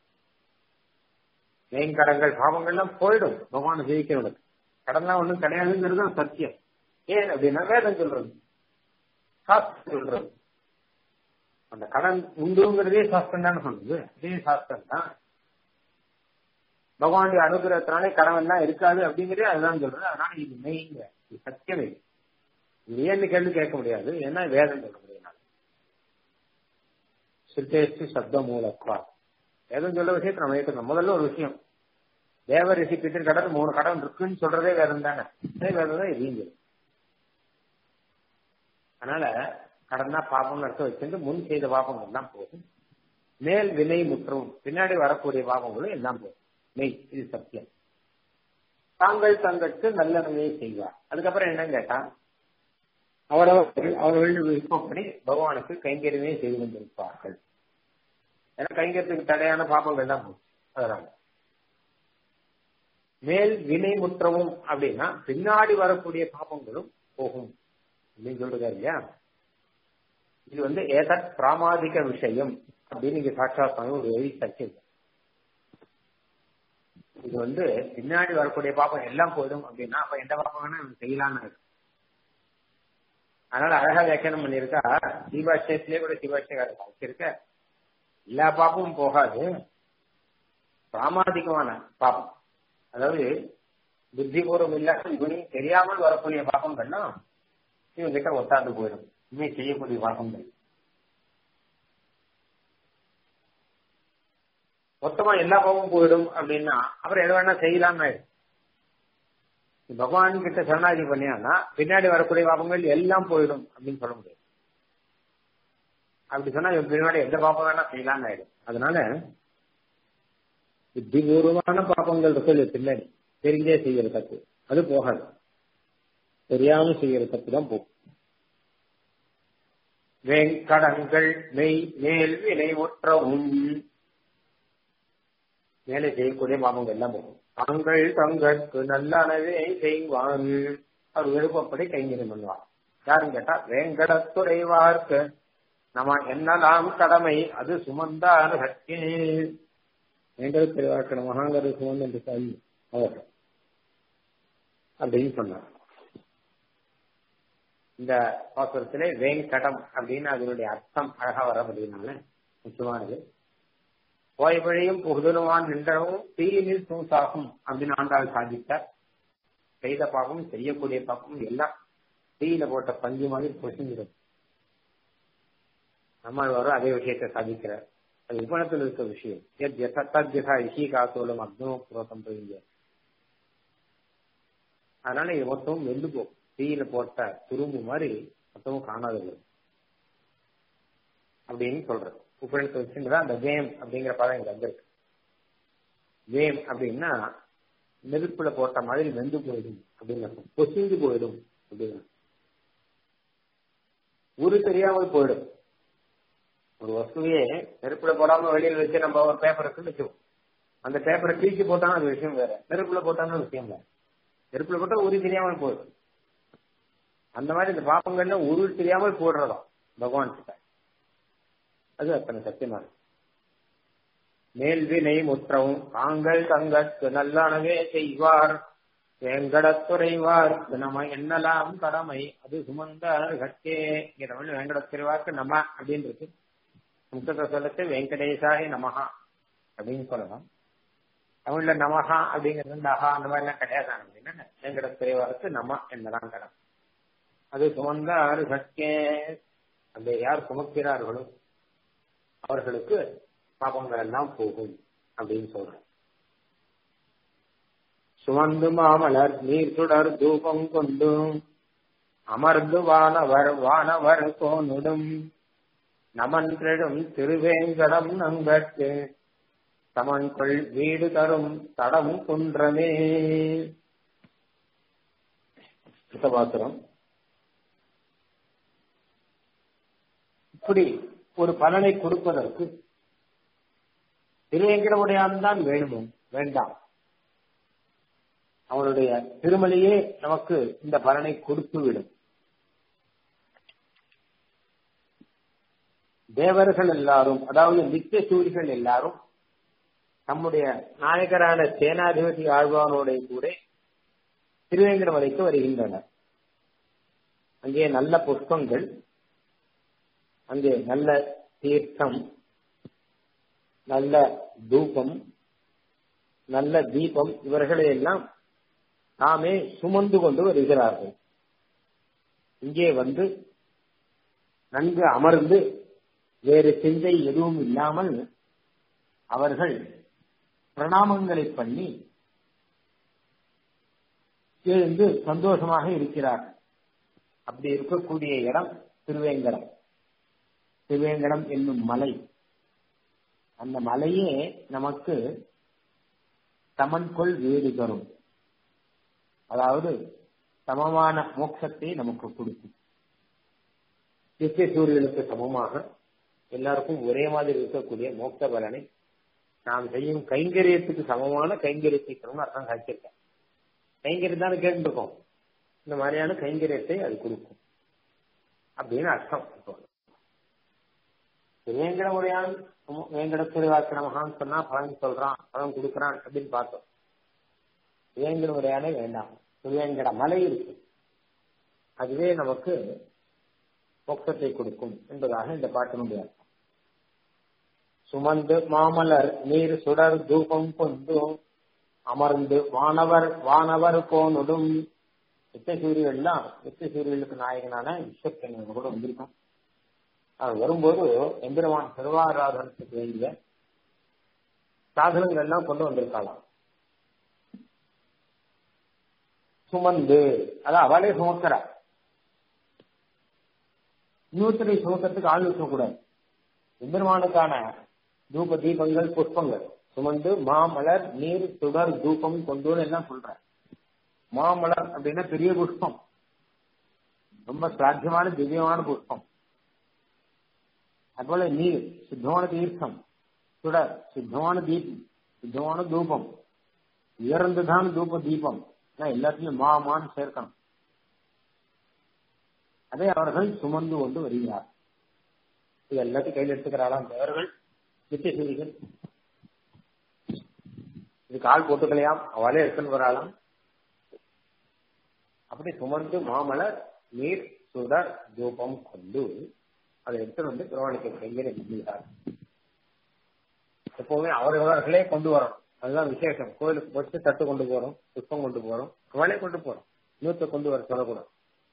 மெய்கடங்கள் பாவங்கள்லாம் போயிடும் பகவான் ஜெயிக்கிறவனுக்கு கடன்லாம் ஒண்ணும் கிடையாதுங்கிறது தான் சத்தியம் ஏன் அப்படின்னா வேதம் சொல்றது சாஸ்திரம் சொல்றது அந்த கடன் உண்டுங்கிறதே சாஸ்திரம் தானே சொல்றது அதே சாஸ்திரம் தான் பகவானுடைய அனுகிரகத்தினாலே கடன் தான் இருக்காது அப்படிங்கிறதே அதுதான் சொல்றது அதனால இது மெய்ங்க இது சத்தியமே இது ஏன்னு கேள்வி கேட்க முடியாது ஏன்னா வேதம் சொல்ல முடியாது சித்தேஸ்து சப்த மூலத்வா வேதம் சொல்ல விஷயத்தை நம்ம ஏற்றுக்கணும் முதல்ல ஒரு விஷயம் தேவ ரிஷி பித்திரு கடன் மூணு கடன் இருக்குன்னு சொல்றதே வேதம் தானே அதே வேதம் தான் இதையும் சொல்லும் அதனால கடன் தான் பாப்பம்னு அர்த்தம் வச்சுட்டு முன் செய்த பாப்பங்கள் எல்லாம் போகும் மேல் வினை முற்றும் பின்னாடி வரக்கூடிய பாவங்களும் எல்லாம் போகும் மெய் இது சத்தியம் தாங்கள் தங்களுக்கு நல்லனவே செய்வார் அதுக்கப்புறம் என்ன கேட்டா அவரவர்கள் அவர்கள் விருப்பப்படி பகவானுக்கு கைங்கரியமே செய்து கொண்டிருப்பார்கள் ஏன்னா கைங்கரியத்துக்கு தடையான பாப்பங்கள் தான் போச்சு அதனால மேல் வினை முற்றவும் அப்படின்னா பின்னாடி வரக்கூடிய பாப்பங்களும் போகும் அப்படின்னு சொல்றாரு இல்லையா இது வந்து ஏதத் பிராமாதிக விஷயம் அப்படின்னு இங்க சாட்சாத் சுவாமி ஒரு எழுதி தச்சிருக்க இது வந்து பின்னாடி வரக்கூடிய பாப்பம் எல்லாம் போயிடும் அப்படின்னா அப்ப எந்த பாப்பம் வேணா இவன் செய்யலாம்னு இருக்கு அதனால அழகா வியாக்கியானம் பண்ணியிருக்கா தீபாஷ்யத்திலே கூட தீபாஷ்யக்காரர் வச்சிருக்க எல்லா பாப்பமும் போகாது பிராமாதிகமான பாப்பம் அதாவது புத்திபூர்வம் இல்லாத இவனையும் தெரியாமல் வரக்கூடிய பாப்பங்கள்லாம் இவன் கிட்ட ஒத்தாந்து போயிடும் இனிமே செய்யக்கூடிய பாப்பங்கள் மொத்தமா எல்லா பாவமும் போயிடும் அப்படின்னா அப்புறம் எது வேணா செய்யலாம்னு ஆயிடும் பகவான் கிட்ட சரணாகி பண்ணியான்னா பின்னாடி வரக்கூடிய பாபங்கள் எல்லாம் போயிடும் அப்படின்னு சொல்ல முடியாது அப்படி சொன்னா இவன் பின்னாடி எந்த பாப்பம் வேணா செய்யலாம்னு ஆயிடும் அதனால புத்திபூர்வமான பாப்பங்கள் இருக்கு பின்னாடி தெரிஞ்சே செய்யற தப்பு அது போகாது தெரியாம செய்யற தப்பு தான் போகும் வேங்கடங்கள் மெய் மேல் வினை ஒற்றவும் மேலே செய்யக்கூடிய பாவங்கள் எல்லாம் போகும் தாங்கள் தங்களுக்கு நல்லனவே செய்வான் அவர் விருப்பப்படி கைங்கரியம் பண்ணுவார் யாருன்னு கேட்டா வேங்கடத்துறைவார்க்கு நம்ம என்னலாம் கடமை அது சுமந்தார் சக்தி வேங்கடத்துறைவார்க்கு மகாங்கர சுமந்த என்று சொல்லி அவர் அப்படின்னு சொன்னார் இந்த பாசுரத்திலே வேங்கடம் அப்படின்னு அதனுடைய அர்த்தம் அழகா வர அப்படின்னால முக்கியமானது போய் வழியும் புகுதலுவான் நின்றவும் தீயினில் தூசாகும் அப்படின்னு ஆண்டாள் சாதித்தார் செய்த பாகம் செய்யக்கூடிய பாகம் எல்லாம் தீயில போட்ட பஞ்சு மாதிரி பொசுங்கிறது நம்மாழ்வாரும் அதே விஷயத்தை சாதிக்கிறார் அது உபனத்தில் இருக்க விஷயம் எத் யசத்தா இஷி காசோலம் அக்னோ புரோத்தம் போயிங்க அதனால இது மொத்தமும் வெந்து போகும் தீயில போட்ட துரும்பு மாதிரி மொத்தமும் காணாது அப்படின்னு சொல்றது உபநிடத்தை வச்சுதான் அந்த வேம் அப்படிங்கிற பதம் இங்க வந்திருக்கு வேம் அப்படின்னா நெருப்புல போட்ட மாதிரி வெந்து போயிடும் அப்படின்னு பொசிந்து போயிடும் அப்படின்னு ஊரு தெரியாமல் போயிடும் ஒரு வஸ்துவையே நெருப்புல போடாம வெளியில வச்சு நம்ம ஒரு பேப்பர் இருக்குன்னு வச்சுக்கோம் அந்த பேப்பரை தூக்கி போட்டாலும் அது விஷயம் வேற நெருப்புல போட்டாலும் விஷயம் வேற நெருப்புல போட்டா உரு தெரியாமல் போயிடும் அந்த மாதிரி இந்த பாப்பங்கள்ல உரு தெரியாமல் போடுறதாம் பகவான் கிட்ட அது அத்தனை சத்தியமான மேல்வினை முற்றவும் தாங்கள் தங்கற்கு நல்லானவே செய்வார் வேங்கடத்துறைவார் நம்ம என்னலாம் கடமை அது சுமந்தார் கட்டே தமிழ் வேங்கடத்துறைவார்க்கு நம அப்படின்னு இருக்கு முக்கத்தை சொல்லச்சு வெங்கடேசாய நமஹா அப்படின்னு சொல்லலாம் தமிழ்ல நமஹா அப்படிங்கிறது இந்த அஹா அந்த மாதிரி எல்லாம் கிடையாது அப்படின்னா வேங்கடத்துறைவாருக்கு நம என்னதான் கடமை அது சுமந்தார் கட்டே அந்த யார் சுமக்கிறார்களோ அவர்களுக்கு பாபங்கள் எல்லாம் போகும் அப்படின்னு சொல்றேன் சுமந்து மாமலர் நீர் சுடர் தூபம் கொண்டு அமர்ந்து வானவர் வானவர் கோனுடும் நமன்றிடும் திருவேங்கடம் நங்கட்டு தமன்கொள் வீடு தரும் தடம் குன்றமே பாத்திரம் இப்படி ஒரு பலனை கொடுப்பதற்கு திருவேங்கடமுடையான் தான் வேணுமோ வேண்டாம் அவனுடைய திருமலையே நமக்கு இந்த பலனை கொடுத்து விடும் தேவர்கள் எல்லாரும் அதாவது நித்திய சூரிகள் எல்லாரும் நம்முடைய நாயகரான சேனாதிபதி ஆழ்வானோட கூட திருவேங்கடமலைக்கு வருகின்றனர் அங்கே நல்ல புஷ்பங்கள் அங்கே நல்ல தீர்த்தம் நல்ல தூபம் நல்ல தீபம் இவர்களை எல்லாம் தாமே சுமந்து கொண்டு வருகிறார்கள் இங்கே வந்து நன்கு அமர்ந்து வேறு சிந்தை எதுவும் இல்லாமல் அவர்கள் பிரணாமங்களை பண்ணி எழுந்து சந்தோஷமாக இருக்கிறார் அப்படி இருக்கக்கூடிய இடம் திருவேங்கடம் திருவேங்கடம் என்னும் மலை அந்த மலையே நமக்கு சமன்கொள் வீடு தரும் அதாவது சமமான மோட்சத்தை நமக்கு கொடுக்கும் நித்திய சூரியனுக்கு சமமாக எல்லாருக்கும் ஒரே மாதிரி இருக்கக்கூடிய மோட்ச பலனை நாம் செய்யும் கைங்கரியத்துக்கு சமமான கைங்கரியத்தை தரும்னு அர்த்தம் காய்ச்சிருக்கேன் கைங்கரியம் தானே கேட்டுருக்கோம் இந்த மாதிரியான கைங்கரியத்தை அது கொடுக்கும் அப்படின்னு அர்த்தம் வேங்கடமுடையான் வேங்கட திருவாக்கிரமகான்னு சொன்னா பலன் சொல்றான் பலன் கொடுக்கறான் அப்படின்னு பார்த்தோம் வேங்கடமுடையானே வேண்டாம் திருவேங்கட மலை இருக்கு அதுவே நமக்கு மோட்சத்தை கொடுக்கும் என்பதாக இந்த பாட்டினுடைய அர்த்தம் சுமந்து மாமலர் நீர் சுடர் தூபம் கொண்டு அமர்ந்து வானவர் வானவர் கோனுடும் நித்தியசூரியெல்லாம் நித்தியசூரியலுக்கு நாயகனான விஸ்வக்கண்ணன் கூட வந்திருக்கான் அவர் வரும்போது எம்பெருமான் திருவாராதனத்துக்கு வேண்டிய சாதனங்கள் எல்லாம் கொண்டு வந்திருக்கலாம் சுமந்து அதான் அவளே சுமக்கிறா இன்னொருத்தரை சுமக்கிறதுக்கு ஆள் இருக்கக்கூடாது எம்பெருமானுக்கான தூப தீபங்கள் புஷ்பங்கள் சுமந்து மாமலர் நீர் சுடர் தூபம் கொண்டு எல்லாம் சொல்ற மாமலர் அப்படின்னா பெரிய புஷ்பம் ரொம்ப சாத்தியமான திவ்யமான புஷ்பம் அதுபோல நீர் சுத்தமான தீர்த்தம் சுடர் சுத்தமான தீபம் சுத்தமான தூபம் உயர்ந்ததான தூப தீபம் எல்லாத்தையும் மாமான்னு சேர்க்கணும் அதை அவர்கள் சுமந்து கொண்டு வருகிறார் இது எல்லாத்தையும் கையில் எடுத்துக்கிறாளாம் தேவர்கள் நித்தியசூரிகள் இதுக்கு ஆள் போட்டுக்கலையாம் அவளே எடுத்துன்னு வராளாம் அப்படி சுமந்து மாமலர் நீர் சுடர் தூபம் கொண்டு அதை எடுத்துட்டு வந்து பெருமாளுக்கு கைங்கரை பண்ணுகிறார் எப்பவுமே அவர்களே கொண்டு வரணும் அதுதான் விசேஷம் கோயிலுக்கு போட்டு தட்டு கொண்டு போறோம் புஷ்பம் கொண்டு போறோம் அவளே கொண்டு போறோம் இன்னொருத்த கொண்டு வர சொல்லக்கூடாது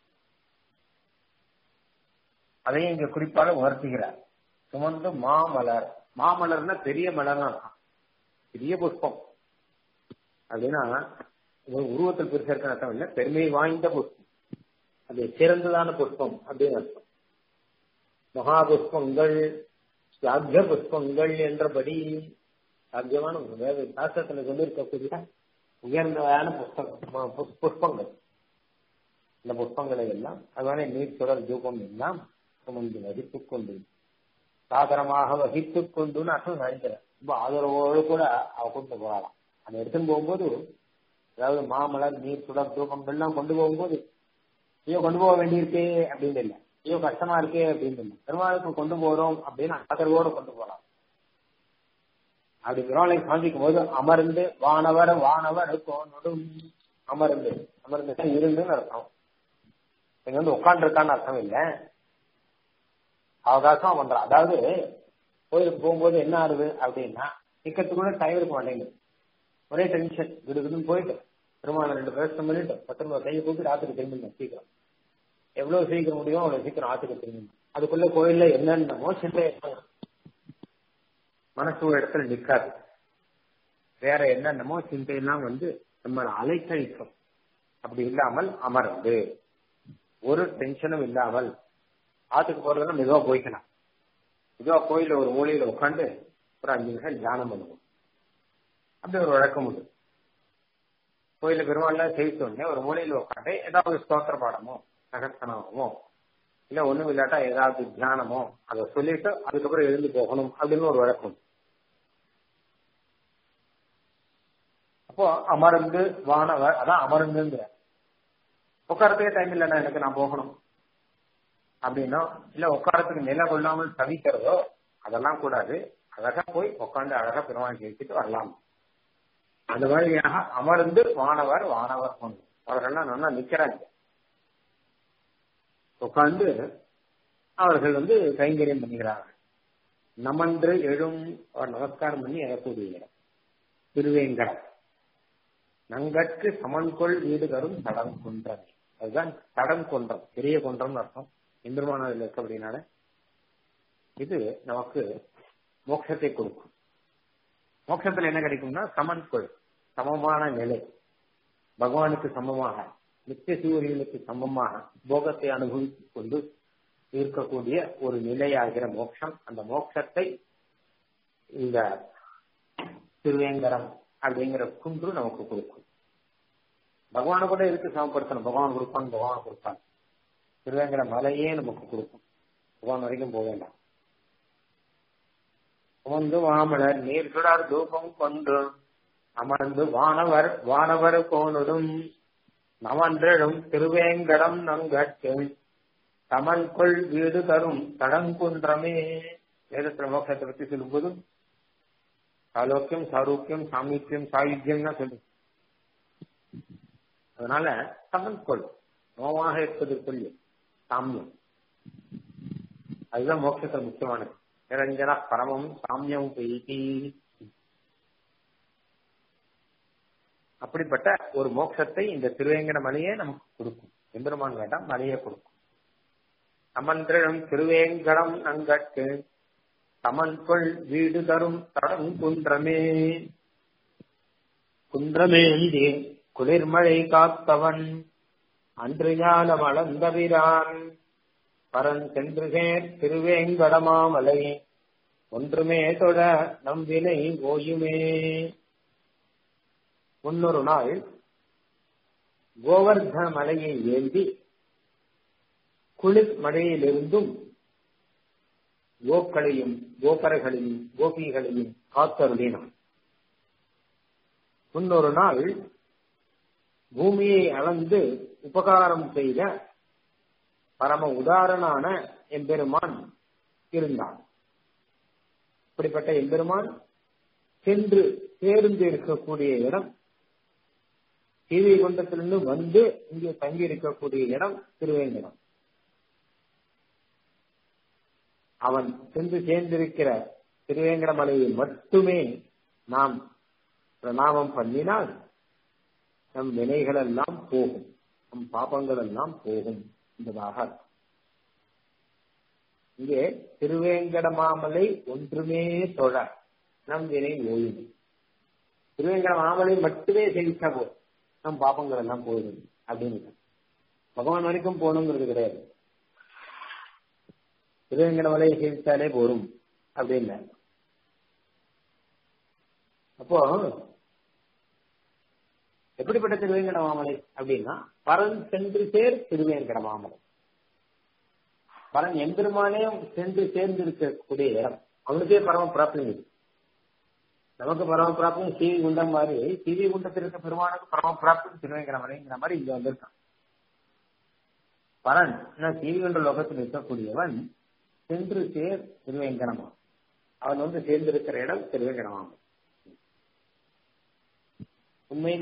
அதையும் இங்க குறிப்பாக உணர்த்துகிறார் சுமந்து மாமலர் மாமலர்னா பெரிய மலர்னா பெரிய புஷ்பம் அப்படின்னா உருவத்தில் பெருசா இருக்க அர்த்தம் இல்ல பெருமை வாய்ந்த புஷ்பம் அது சிறந்ததான புஷ்பம் அப்படின்னு அர்த்தம் மகா புஷ்பங்கள் சாத்திய புஷ்பங்கள் என்றபடி சாத்தியமான வேத சாஸ்திரத்துல சொல்லி இருக்கக்கூடிய உயர்ந்ததான புஷ்பம் புஷ்பங்கள் இந்த புஷ்பங்களை எல்லாம் அதுவான நீர் சுடர் தூபம் எல்லாம் சுமந்து வகித்துக் கொண்டு சாதனமாக வகித்துக் கொண்டுன்னு அர்த்தம் நினைக்கிறேன் ரொம்ப ஆதரவோடு கூட அவ கொண்டு போகலாம் அதை எடுத்துன்னு போகும்போது அதாவது மாமலர் நீர் சுடர் தூபம் எல்லாம் கொண்டு போகும்போது ஐயோ கொண்டு போக வேண்டியிருக்கே அப்படின்னு இல்லை ஐயோ கஷ்டமா இருக்கே அப்படின்னு இல்லை பெருமாளுக்கு கொண்டு போறோம் அப்படின்னு ஆதரவோடு கொண்டு போகலாம் அப்படி பெருமாளை காண்பிக்கும் போது அமர்ந்து வானவர் வானவர் கோனொடும் அமர்ந்து அமர்ந்து இருந்துன்னு அர்த்தம் இங்க வந்து உட்காந்துருக்கான்னு அர்த்தம் இல்லை அவகாசம் பண்றான் அதாவது கோயிலுக்கு போகும்போது என்ன ஆகுது அப்படின்னா டிக்கெட்டு கூட டைம் இருக்க மாட்டேங்குது ஒரே டென்ஷன் விடுதுன்னு போயிட்டு பெருமான ரெண்டு பிரச்சனை பண்ணிட்டு பத்து ரூபாய் கையை கூப்பிட்டு ஆத்துக்கு திரும்பிடணும் சீக்கிரம் எவ்வளவு சீக்கிரம் முடியும் அவ்வளவு சீக்கிரம் ஆத்துக்கு திரும்பணும் அதுக்குள்ள கோயில்ல என்னென்னமோ சிந்தை மனசு ஒரு இடத்துல நிக்காது வேற என்னென்னமோ சிந்தையெல்லாம் வந்து நம்ம அலைக்கழிக்கும் அப்படி இல்லாமல் அமர்ந்து ஒரு டென்ஷனும் இல்லாமல் ஆத்துக்கு போறதுன்னா மெதுவா போய்க்கலாம் மெதுவா கோயில ஒரு மூலையில உட்காந்து ஒரு அஞ்சு நிமிஷம் தியானம் பண்ணுவோம் அப்படி ஒரு வழக்கம் உண்டு கோயில பெருமாள்லாம் செய்து உடனே ஒரு மூலையில உட்காந்து ஏதாவது ஸ்தோத்திர பாடமோ நகர்த்தனமோ இல்ல ஒண்ணும் இல்லாட்டா ஏதாவது தியானமோ அதை சொல்லிட்டு அதுக்கப்புறம் எழுந்து போகணும் அப்படின்னு ஒரு வழக்கம் அப்போ அமர்ந்து வானவர் அதான் அமர்ந்துங்கிற உட்காரத்துக்கே டைம் இல்லைண்ணா எனக்கு நான் போகணும் அப்படின்னா இல்ல உட்காரத்துக்கு நில கொள்ளாமல் தவிக்கிறதோ அதெல்லாம் கூடாது அழகா போய் உட்காந்து அழகா பெருமாள் ஜெயிச்சுட்டு வரலாம் அந்த மாதிரியாக அமர்ந்து வானவர் வானவர் கொண்டு அவர்கள்லாம் நல்லா நிக்கிறாங்க உட்காந்து அவர்கள் வந்து கைங்கரியம் பண்ணுகிறார்கள் நமன்று எழும் அவர் நமஸ்காரம் பண்ணி எழக்கூடிய திருவேங்கடம் நங்கற்கு சமன்கொள் வீடு தரும் தடம் குன்றம் அதுதான் தடம் கொன்றம் பெரிய கொன்றம் அர்த்தம் எந்திரமான அதுல இருக்க அப்படின்னால இது நமக்கு மோட்சத்தை கொடுக்கும் மோட்சத்துல என்ன கிடைக்கும்னா சமன் கொள் சமமான நிலை பகவானுக்கு சமமாக நித்திய சூரியனுக்கு சமமாக போகத்தை அனுபவித்துக் கொண்டு இருக்கக்கூடிய ஒரு நிலையாகிற மோட்சம் அந்த மோட்சத்தை இந்த திருவேங்கரம் அப்படிங்கிற குன்று நமக்கு கொடுக்கும் பகவானை கூட இருக்கு சமப்படுத்தணும் பகவான் கொடுப்பான் பகவான் கொடுப்பான் திருவேங்கட மலையே நமக்கு கொடுக்கும் பகவான் வரைக்கும் போக வேண்டாம் அமர்ந்து மாமலர் நீர் சுடர் தூபம் கொண்டு அமர்ந்து வானவர் வானவர் கோனுடும் நவன்றழும் திருவேங்கடம் நங்கட்டு தமன்கொள் வீடு தரும் தடங்குன்றமே வேதத்துல மோட்சத்தை பத்தி சொல்லும்போது சாலோக்கியம் சாரூக்கியம் சாமீத்தியம் சாயுத்தியம்னா சொல்லு அதனால சமன்கொள் நோவாக இருப்பதற்குரிய சாமியம் அதுதான் மோட்சத்தில் முக்கியமானது நிரஞ்சன பரமம் சாமியம் பெய்தி அப்படிப்பட்ட ஒரு மோட்சத்தை இந்த திருவேங்கட மலையே நமக்கு கொடுக்கும் எம்பெருமான் வேண்டாம் மலையே கொடுக்கும் அமன்றிடம் திருவேங்கடம் நங்கட்டு தமன்கொள் வீடு தரும் தடம் குன்றமே குன்றமேந்தி குளிர்மழை காத்தவன் அன்று ஞானம் அளந்தவிரான் பரன் சென்று சேர் திருவேங்கடமாமலை ஒன்றுமே தொட நம் வினை ஓயுமே முன்னொரு நாள் கோவர்தன மலையை ஏந்தி குளிர் மழையிலிருந்தும் கோக்களையும் கோபர்களையும் கோபிகளையும் காத்தருளினான் முன்னொரு நாள் பூமியை அளந்து உபகாரம் செய்த பரம உதாரணான எம்பெருமான் இருந்தான் இப்படிப்பட்ட எம்பெருமான் சென்று சேர்ந்து இருக்கக்கூடிய இடம் சீதை குண்டத்திலிருந்து வந்து இங்கே தங்கி இருக்கக்கூடிய இடம் திருவேங்கடம் அவன் சென்று சேர்ந்திருக்கிற திருவேங்கட மலையை மட்டுமே நாம் பிரணாமம் பண்ணினால் நம் வினைகள் எல்லாம் போகும் நம் பாபங்கள் எல்லாம் போகும் என்பதாக இங்கே திருவேங்கட மாமலை ஒன்றுமே தொழ நம் வினை ஓயும் திருவேங்கட மாமலை மட்டுமே சேவிச்சா போதும் நம் பாபங்கள் எல்லாம் போயிடும் அப்படின்னு பகவான் வரைக்கும் போகணுங்கிறது கிடையாது திருவேங்கட மலையை சேவித்தாலே போரும் அப்படின்னு அப்போ எப்படிப்பட்ட திருவேங்கட மாமலை அப்படின்னா பரன் சென்று சேர் திருவேங்கட மாமலை பரன் எம்பெருமானே சென்று சேர்ந்து இருக்கக்கூடிய இடம் அவனுக்கே பரம பிராப்தம் இது நமக்கு பரம பிராப்தம் சிவி குண்டம் மாதிரி சிவி குண்டத்தில் இருக்க பெருமானுக்கு பரம பிராப்தம் திருவேங்கட மலைங்கிற மாதிரி இங்க வந்திருக்கான் பரன் சிவி குண்ட லோகத்தில் இருக்கக்கூடியவன் சென்று சேர் திருவேங்கடமா அவன் வந்து சேர்ந்திருக்கிற இடம் திருவேங்கடமாம் உண்மையில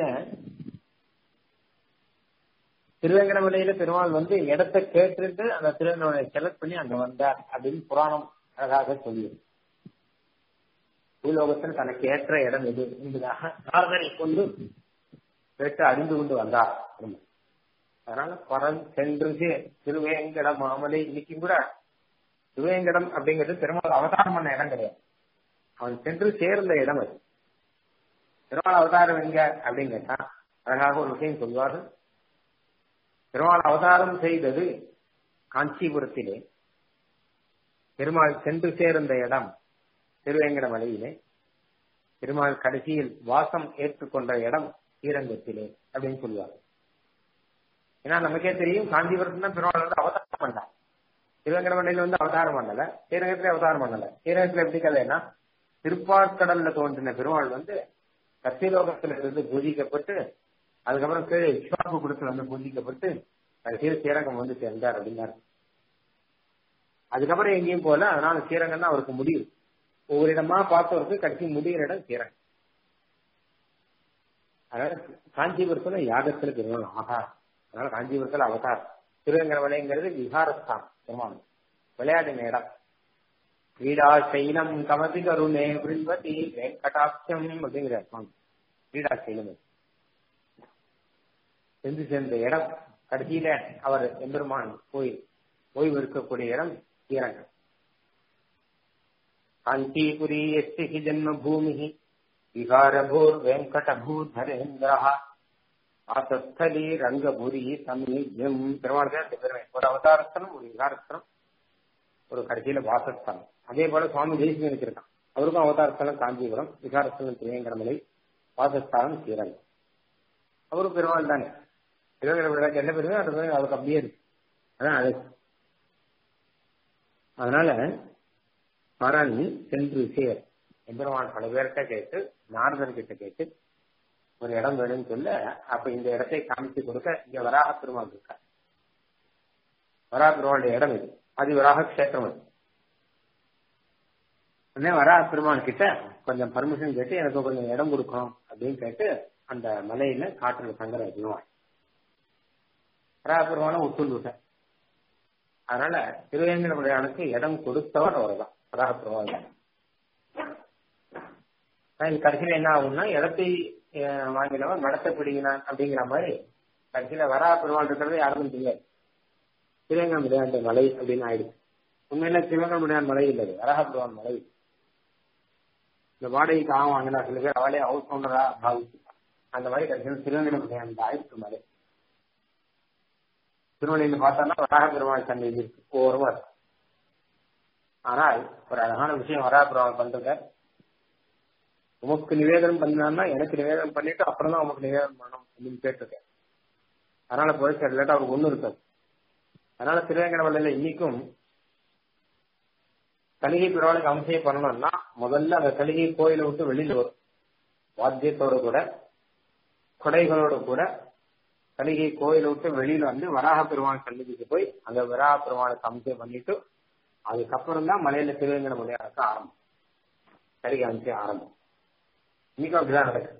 திருவேங்கடமலையில பெருமாள் வந்து இடத்தை கேட்டுட்டு அந்த திருவேங்கடமலையை செலக்ட் பண்ணி அங்க வந்தார் அப்படின்னு புராணம் அழகாக சொல்லியது பூலோகத்தில் தனக்கு ஏற்ற இடம் எது என்பதாக நாரதரை கொண்டு கேட்டு அறிந்து கொண்டு வந்தார் அதனால பரன் சென்று திருவேங்கட மாமலை இன்னைக்கும் கூட திருவேங்கடம் அப்படிங்கிறது பெருமாள் அவதாரம் பண்ண இடம் கிடையாது அவன் சென்று சேர்ந்த இடம் அது பெருமாள் அவதாரம் எங்க அப்படின்னு கேட்டா அழகாக ஒரு விஷயம் சொல்வார்கள் பெருமாள் அவதாரம் செய்தது காஞ்சிபுரத்திலே பெருமாள் சென்று சேர்ந்த இடம் திருவேங்கட மலையிலே பெருமாள் கடைசியில் வாசம் ஏற்றுக்கொண்ட இடம் ஸ்ரீரங்கத்திலே அப்படின்னு சொல்லுவாங்க ஏன்னா நமக்கே தெரியும் காஞ்சிபுரத்துல பெருமாள் வந்து அவதாரம் பண்ணார் திருவேங்கடமண்டையில வந்து அவதாரம் பண்ணல ஸ்ரீரங்கத்துல அவதாரம் பண்ணல ஸ்ரீரங்கத்துல எப்படி கதைன்னா திருப்பார்கடல்ல தோன்றின பெருமாள் வந்து சத்தியலோகத்துல இருந்து பூஜிக்கப்பட்டு அதுக்கப்புறம் கீழே இஷ்வாக்கு கொடுத்து வந்து பூஜிக்கப்பட்டு கடைசியில் ஸ்ரீரங்கம் வந்து சேர்ந்தார் அப்படின்னாரு அதுக்கப்புறம் எங்கேயும் போல அதனால ஸ்ரீரங்கம் தான் அவருக்கு முடியும் ஒவ்வொரு இடமா பார்த்தவருக்கு கடைசி முடிகிற இடம் ஸ்ரீரங்கம் அதனால காஞ்சிபுரத்துல யாகத்துல பெருமாள் ஆகா அதனால காஞ்சிபுரத்துல அவதாரம் திருவேங்கடமலைங்கிறது விஹாரஸ்தான் பெருமாள் விளையாடின இடம் கிரீடா சைலம் கமதி கருணே பிரிவதி வெங்கடாட்சம் அப்படிங்கிற சுவாமி கிரீடா சைலம் சென்று சேர்ந்த இடம் கடைசியில அவர் எம்பெருமான் போய் ஓய்வு இருக்கக்கூடிய இடம் ஸ்ரீரங்கம் காஞ்சிபுரி எஸ்டி ஹி ஜன்ம பூமி விகாரபூர் வெங்கடபூதரேந்திரா ஆசஸ்தலி ரங்கபுரி சமீபியம் பெருமாள் தான் ரெண்டு பேருமே ஒரு அவதாரஸ்தலம் ஒரு விகாரஸ்தலம் ஒரு கடைசியில வாசஸ்தலம் அதே போல சுவாமி தேசியம் வச்சிருக்கான் அவருக்கும் அவதாரஸ்தலம் காஞ்சிபுரம் விகாரஸ்தலம் திருவேங்கடமலை வாசஸ்தலம் ஸ்ரீரங்கம் அவரும் பெருமாள் தானே திருவேங்கடம் என்ன பெருமை அது அதுக்கு அப்படியே இருக்கு அதான் அது அதனால பரணி சென்று சேர் எம்பெருமான் பல பேர்கிட்ட கேட்டு நாரதர் கிட்ட கேட்டு ஒரு இடம் வேணும்னு சொல்ல அப்ப இந்த இடத்தை காமிச்சு கொடுக்க இங்க வராக பெருமாள் இருக்கார் வராக பெருமாளுடைய இடம் இது அது வராக கஷேத்திரம் அது உடனே வராக பெருமாள் கிட்ட கொஞ்சம் பர்மிஷன் கேட்டு எனக்கு கொஞ்சம் இடம் கொடுக்கணும் அப்படின்னு கேட்டு அந்த மலையில காற்றுல தங்குற வைக்கணும் வராக பெருமாளும் ஒத்துள்ளுட்டேன் அதனால திருவேங்கடமுடையானுக்கு இடம் கொடுத்தவர் அவர் தான் வராக பெருமாள் தான் கடைசியில என்ன ஆகும்னா இடத்தை வாங்கினவன் நடத்த பிடிங்கினான் அப்படிங்கிற மாதிரி கடைசியில வரா பெருமாள் இருக்கிறது யாருக்கும் தெரியாது திருவேங்கமுடையாண்ட மலை அப்படின்னு ஆயிடுச்சு உண்மையில திருவேங்கமுடையான் மலை இல்லை வரா பெருமாள் மலை இந்த வாடகைக்கு ஆகும் வாங்கினா சில பேர் அவளே ஹவுஸ் ஓனரா பாவிச்சு அந்த மாதிரி கடைசியில் திருவேங்கடமுடையான் ஆயிடுச்சு மலை திருவள்ளியில பார்த்தோம்னா வராக பெருமாள் சந்தை இருக்கு ஓரமா இருக்கு ஆனால் ஒரு அழகான விஷயம் வரா பெருமாள் பண்றத உமக்கு நிவேதனம் பண்ணினான்னா எனக்கு நிவேதனம் பண்ணிட்டு அப்புறம் தான் உமக்கு நிவேதனம் பண்ணணும் அப்படின்னு கேட்டிருக்கேன் அதனால போய் சரி இல்லாட்டா அவருக்கு ஒண்ணும் இருக்காது அதனால திருவேங்கடவல்ல இன்னைக்கும் கலிகை பிறவாளுக்கு அம்சையை பண்ணணும்னா முதல்ல அந்த கலிகை கோயிலை விட்டு வெளியில வரும் வாத்தியத்தோட கூட கொடைகளோட கூட கலிகை கோயிலை விட்டு வெளியில வந்து வராக பெருமாள் சன்னிதிக்கு போய் அந்த வராக பெருமாளுக்கு அம்சை பண்ணிட்டு அதுக்கப்புறம் தான் மலையில திருவேங்கட முடியாத ஆரம்பம் கலிகை அம்சை ஆரம்பம் இன்னைக்கும் அப்படிதான் நடக்குது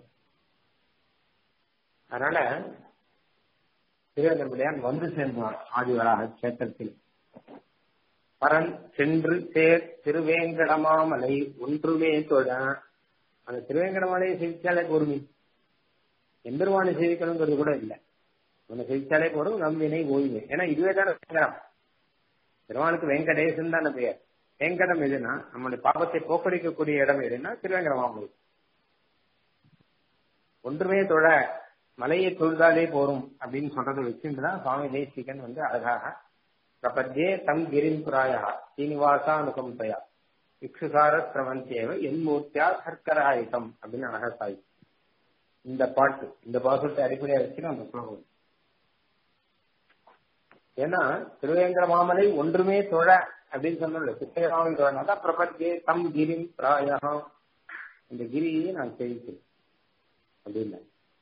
அதனால திருவேங்கடமுடியான் வந்து சேர்ந்தார் ஆதிவராக கஷேத்திரத்தில் பரன் சென்று சேர் திருவேங்கடமாமலை ஒன்றுமே தொழ அந்த திருவேங்கடமலையை சிரிச்சாலே பொறுமை எம்பெருமானை சேவிக்கணுங்கிறது கூட இல்லை உன்னை சிரிச்சாலே போதும் நம்பினை ஓய்வு ஏன்னா இதுவே தானே வேங்கடம் பெருமானுக்கு வெங்கடேசன் தானே பெயர் வெங்கடம் எதுனா நம்மளுடைய பாபத்தை போக்கடிக்கக்கூடிய இடம் எதுனா திருவேங்கடமாமலை ஒன்றுமே தொழ மலையை தொழுதாலே போரும் அப்படின்னு சொல்றதை வச்சுட்டு தான் சுவாமி தேசிகன் வந்து அழகாக பிரபத்தியே தம் கிரிம் புராயா சீனிவாசா அனுகம்பயா இக்ஷுகார சிரவந்தேவ என்மூர்த்தியா சர்க்கராயுதம் அப்படின்னு அழகா சாய் இந்த பாட்டு இந்த பாசத்தை அடிப்படையா வச்சு அந்த ஸ்லோகம் ஏன்னா திருவேங்கட மாமலை ஒன்றுமே தொழ அப்படின்னு சொன்னோம்ல சித்தராமன் தொழனாதான் பிரபத்தியே தம் கிரிம் பிராயா இந்த கிரியை நான் சேவிக்கிறேன் அப்படின்னு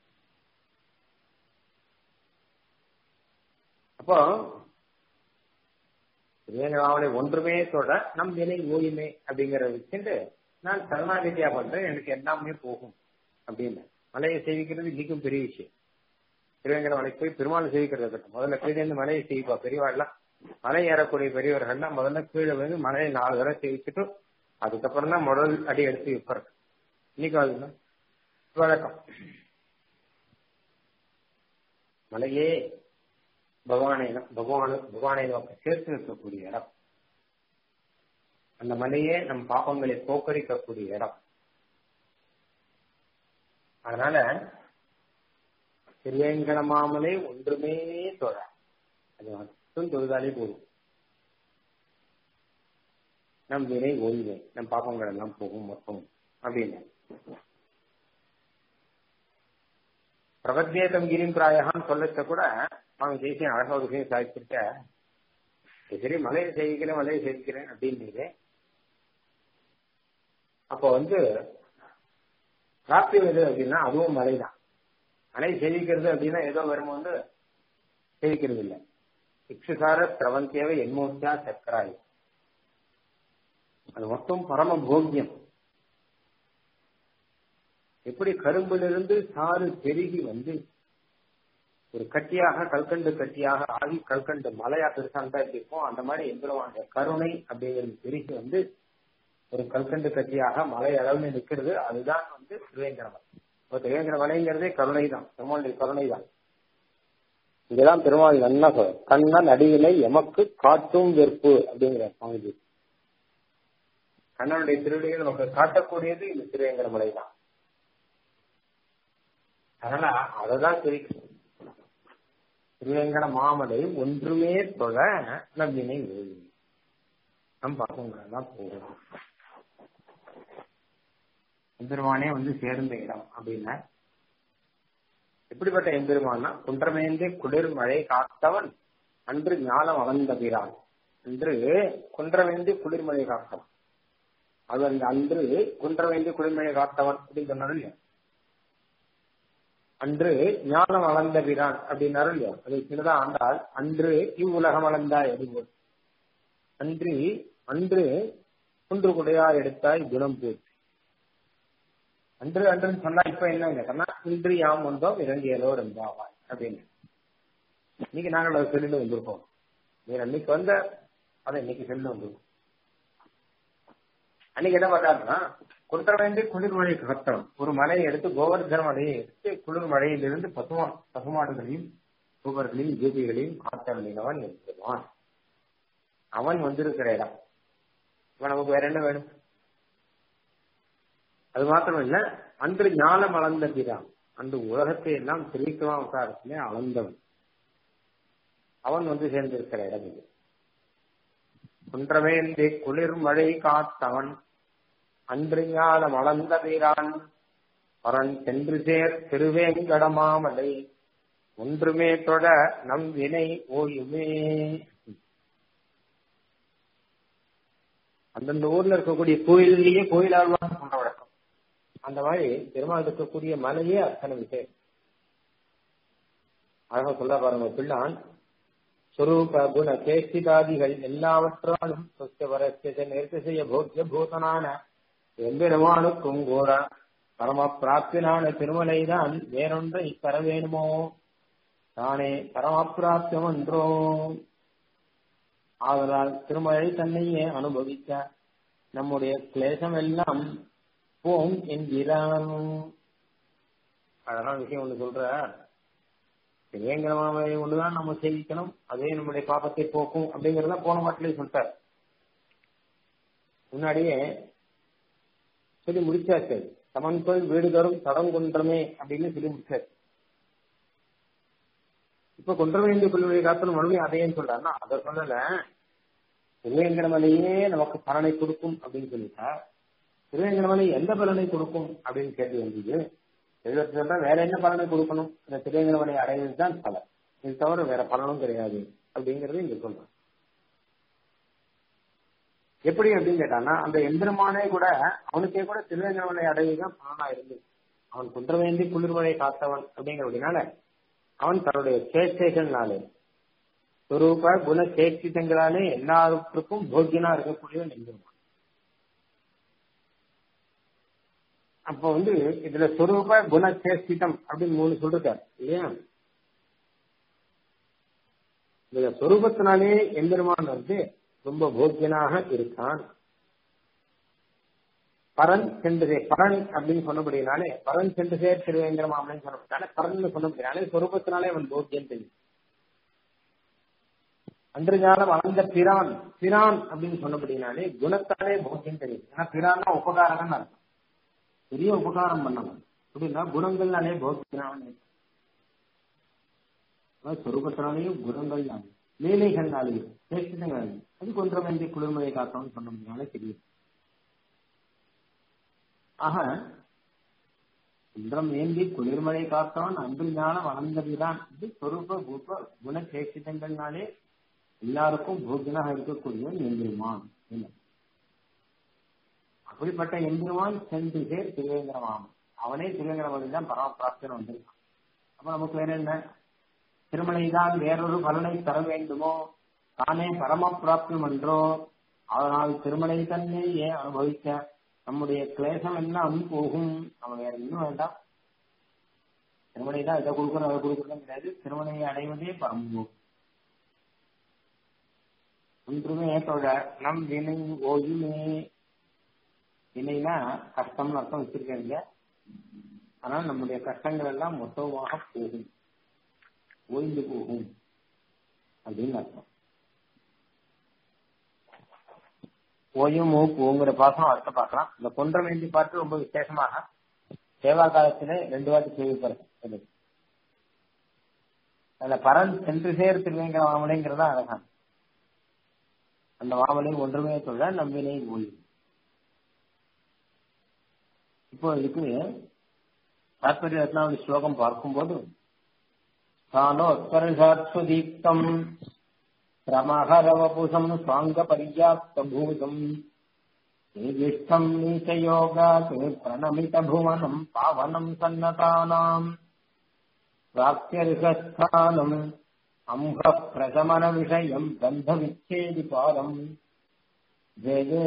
அப்போ திருவேங்கடாமலை ஒன்றுமே தொட நம் வினை ஓயுமே அப்படிங்கிற வச்சுட்டு நான் சரணாகதியா பண்றேன் எனக்கு எல்லாமே போகும் அப்படின்னு மலையை சேவிக்கிறது இன்னைக்கும் பெரிய விஷயம் திருவேங்கட மலைக்கு போய் பெருமாள் சேவிக்கிறது இருக்கட்டும் முதல்ல கீழே இருந்து மலையை சேவிப்பா பெரியவாள்லாம் மலை ஏறக்கூடிய பெரியவர்கள்லாம் முதல்ல கீழே வந்து மலையை நாலு தடவை சேவிச்சுட்டு அதுக்கப்புறம் தான் முதல் அடி எடுத்து வைப்பாரு இன்னைக்கும் அதுதான் வழக்கம் மலையே பகவானை பகவானு பகவானை நோக்க சேர்த்து நிற்கக்கூடிய இடம் அந்த மலையே நம் பாப்பங்களை போக்கரிக்கக்கூடிய இடம் அதனால திருவேங்கடமாமலை ஒன்றுமே தொழ அது மட்டும் தொழுதாலே போதும் நம் வினை ஓய்வு நம் பாப்பங்கள் எல்லாம் போகும் மொத்தம் அப்படின்னு பிரபத்யேதம் கிரிம் பிராயகான்னு சொல்லத்த கூட அவன் ஜெயிச்சு அழகா ஒரு விஷயம் சாதிச்சிருக்க சரி மலையை செய்கிறேன் மலையை செய்கிறேன் அப்படின்னு அப்போ வந்து பிராப்தியம் எது அப்படின்னா அதுவும் மலைதான் மலை சேவிக்கிறது அப்படின்னா ஏதோ வரும் வந்து சேவிக்கிறது இல்லை இக்ஷுசார பிரபந்தியாவை என்மூர்த்தியா சக்கராய் அது மொத்தம் பரம போக்கியம் எப்படி கரும்பிலிருந்து சாறு பெருகி வந்து ஒரு கட்டியாக கல்கண்டு கட்டியாக ஆகி கல்கண்டு மலையா பெருசாண்டா இருக்கும் அந்த மாதிரி எந்திரவான கருணை அப்படிங்கிறது பெருகி வந்து ஒரு கல்கண்டு கட்டியாக மலை அளவுல நிற்கிறது அதுதான் வந்து திருவேங்கடமலை இப்போ திருவேங்கட மலைங்கிறதே கருணை தான் பெருமாளுடைய கருணை தான் இதுதான் பெருமாள் நல்லா சொல்ற கண்ணன் அடியிலை எமக்கு காட்டும் வெறுப்பு அப்படிங்கிற சுவாமிஜி கண்ணனுடைய திருவடியை நமக்கு காட்டக்கூடியது இந்த திருவேங்கடமலை தான் அதனால அததான் குறிக்கும் திருவேங்கட மாமலை ஒன்றுமே தொழ நம்பினை ஓய்வு நம் பக்கங்களெல்லாம் போகும் எம்பெருமானே வந்து சேர்ந்த இடம் அப்படின்னா எப்படிப்பட்ட எம்பெருமான்னா குன்றமேந்தே குளிர் மழை காத்தவன் அன்று ஞானம் அளந்தபிரான் அன்று குன்றவேந்தி குளிர்மழை காத்தவன் அது அந்த அன்று குன்றவேந்தி குளிர்மழை காத்தவன் அப்படின்னு சொன்னாரு இல்லையா அன்று ஞானம் அளந்த பிரான் அப்படின்னாரு இல்லையா அதை சின்னதா ஆண்டால் அன்று இவ்வுலகம் அளந்தாய் அதுபோல் அன்று அன்று குன்று குடையா எடுத்தாய் குணம் போச்சு அன்று அன்றுன்னு சொன்னா இப்ப என்ன கண்ணா இன்று யாம் வந்தோம் இறங்கியலோ ரெண்டாவாய் அப்படின்னு இன்னைக்கு நாங்கள் அதை சொல்லிட்டு வந்திருக்கோம் நீ அன்னைக்கு வந்த அதை இன்னைக்கு சொல்லிட்டு வந்திருக்கோம் அன்னைக்கு என்ன பண்ணாருன்னா குன்றவேண்டி குளிர்மழை கத்தம் ஒரு மலையை எடுத்து கோவர்தன மலையை எடுத்து குளிர் மழையிலிருந்து பசுமா பசுமாடுகளையும் பூவர்களையும் ஜூபிகளையும் காத்தவன் இருக்கிறான் அவன் வந்திருக்கிற இடம் இப்ப நமக்கு வேற என்ன வேணும் அது மாத்திரம் இல்ல அன்று ஞானம் அளந்த பிரான் அன்று உலகத்தை எல்லாம் திரிக்குமா அவதாரத்திலே அளந்தவன் அவன் வந்து சேர்ந்திருக்கிற இடம் இது குன்றவேந்தி குளிர் மழை காத்தவன் அன்று ஞானம் அளந்த வீரான் பரன் சென்று சேர் திருவேங்கடமாமலை ஒன்றுமே தொட நம் வினை ஓயுமே அந்தந்த ஊர்ல இருக்கக்கூடிய கோயிலேயே கோயில் ஆழ்வான்னு சொல்ற வழக்கம் அந்த மாதிரி பெருமாள் இருக்கக்கூடிய மலையே அத்தனை விசேஷம் அழகா சொல்ல பாருங்க பிள்ளான் சுரூப குண கேசிதாதிகள் எல்லாவற்றாலும் சொஸ்த வரஸ்த நிறுத்த செய்ய போக்கிய பூதனான எம்பெருமானுக்கும் கோர பரம பிராப்தினான திருமலைதான் வேறொன்றை தர வேணுமோ தானே பரமபிராப்தம் என்றோ ஆதலால் திருமலை தன்னையே அனுபவிக்க நம்முடைய கிளேசம் எல்லாம் போம் என்கிறான் அதெல்லாம் விஷயம் ஒண்ணு சொல்ற திரியங்கிரமாவை ஒண்ணுதான் நம்ம செய்விக்கணும் அதே நம்முடைய பாப்பத்தை போக்கும் அப்படிங்கறத போன மாட்டிலே சொல்லிட்டார் முன்னாடியே சொல்லி முடிச்சாச்சு சமன்கொள் வீடு தரும் தடம் கொன்றமே அப்படின்னு சொல்லி முடிச்சாச்சு இப்ப கொன்ற வேண்டிய கொள்ளுடைய காத்தல் மறுபடியும் அதையும் சொல்றாருன்னா அதை சொல்லல திருவேங்கடமலையே நமக்கு பலனை கொடுக்கும் அப்படின்னு சொல்லிட்டா திருவேங்கடமலை எந்த பலனை கொடுக்கும் அப்படின்னு கேட்டு வந்தது எழுபத்தி சொல்ற வேற என்ன பலனை கொடுக்கணும் இந்த திருவேங்கடமலை அடைவது தான் பலன் இது தவிர வேற பலனும் கிடையாது அப்படிங்கறது இங்க சொல்றேன் எப்படி அப்படின்னு கேட்டான்னா அந்த எந்திரமானே கூட அவனுக்கே கூட திருவேங்கடமலை அடைவுதான் பலனா இருந்தது அவன் குன்றவேந்தி குளிர்மலை காத்தவன் அப்படிங்கிறதுனால அவன் தன்னுடைய சேஷ்டைகள்னாலே சுரூப குண சேட்சிதங்களாலே எல்லாருக்கும் போக்கியனா இருக்கக்கூடியவன் எந்திரமான் அப்ப வந்து இதுல சொரூப குண சேஷ்டிதம் அப்படின்னு மூணு சொல்றாரு இல்லையா இதுல சொரூபத்தினாலே எம்பெருமான் வந்து ரொம்ப போக்கியனாக இருக்கான் பரன் சென்று பரன் அப்படின்னு சொன்னபடினாலே பரன் சென்று சேர் திருவேந்திரம் அப்படின்னு சொன்னபடினாலே பரன் சொன்னபடினாலே சொரூபத்தினாலே அவன் போக்கியன் தெரியும் அன்று ஞானம் வளர்ந்த பிரான் பிரான் அப்படின்னு சொன்னபடினாலே குணத்தாலே போக்கியம் தெரியும் ஏன்னா பிரான்னா உபகாரம்னு அர்த்தம் பெரிய உபகாரம் பண்ணவன் அப்படின்னா குணங்கள்னாலே போக்கியனாவன் சொரூபத்தினாலேயும் குணங்கள் லீலைகள்னாலேயும் சேஷங்களாலேயும் அது கொஞ்சம் வேண்டிய குளிர்மலை காத்தவன் சொன்னபடினாலே தெரியும் ஆக குன்றம் ஏந்தி குளிர்மழை காத்தவன் அன்பு ஞானம் வளர்ந்ததுதான் இது சொரூப பூப குண சேஷிதங்கள்னாலே எல்லாருக்கும் போக்கியனாக இருக்கக்கூடியவன் எம்பெருமான் அப்படிப்பட்ட எம்பெருமான் சென்று சேர் திருவேந்திரமாம் அவனே திருவேந்திரமன் தான் பரமபிராப்தன் வந்திருக்கான் அப்ப நமக்கு வேற என்ன திருமலைதான் வேறொரு பலனை தர வேண்டுமோ தானே பரமபிராப்தம் என்றோ அதனால் திருமலை தன்னை ஏன் அனுபவிக்க நம்முடைய கிளேசம் எல்லாம் போகும் நம்ம வேற இன்னும் வேண்டாம் திருமணை தான் இதை கொடுக்கணும் அதை கொடுக்கணும் கிடையாது திருமணையை அடைவதே பரம்பு ஒன்றுமே தொழ நம் வினை ஓயுமே வினைனா கஷ்டம்னு அர்த்தம் வச்சிருக்கீங்க ஆனால் நம்முடைய கஷ்டங்கள் எல்லாம் மொத்தமாக போகும் ஓய்ந்து போகும் அப்படின்னு அர்த்தம் ஓயும் மூ பூங்கிற பாசம் அடுத்த பார்க்கலாம் இந்த கொன்றமேந்தி பாட்டு ரொம்ப விசேஷமாக சேவா காலத்திலே ரெண்டு வாட்டி செய்யப்படுது அதுல பரன் சென்று சேர் திருவேங்கட மாமலைங்கிறதா அழகான அந்த மாமலை ஒன்றுமே தொழ நம்பினை ஓய்வு இப்போ இதுக்கு தாத்பரிய ரத்னாவளி ஸ்லோகம் பார்க்கும்போது ஸ்தானோத்கர்ஷாத்வதீப்தம் பிரமஹரவபுஷம் சாங்க பர்யாப்த பூதம் தேஜிஷ்டம் நீச்சயோகாத் பிரணமித புவனம் பாவனம் சன்னதானாம் प्राप्त्यर्हस्थानम् अम्भः प्रशमनविषयम् गन्धविच्छेदिपारम् जय जय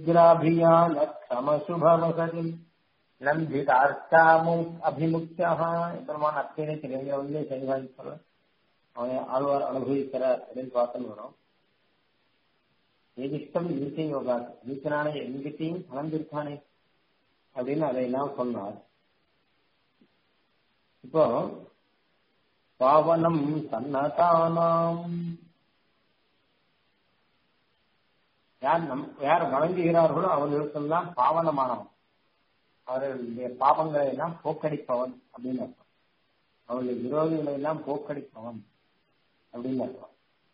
शीघ्राभियानक्षमशुभवसतिम् நந்திதார்த்தாமு அபிமுக்கியாக பெருமான் அத்தனை தெரிஞ்ச வந்து செய்வாங்க அவன் ஆழ்வார் அனுபவிக்கிற அப்படின்னு பார்த்துன்னு வரும் ஏதிஷ்டம் நீச்சை யோகா நீச்சனான எங்கிட்டையும் கலந்திருக்கானே அப்படின்னு அதையெல்லாம் சொன்னார் இப்போ பாவனம் சன்னதானாம் யார் நம் யார் வணங்குகிறார்களோ அவர்களுக்கெல்லாம் பாவனமானவன் அவர்களுடைய பாவங்களை எல்லாம் போக்கடிப்பவன் அப்படின்னு அர்த்தம் அவருடைய விரோதிகளை எல்லாம் போக்கடிப்பவன் அப்படின்னு அர்த்தம்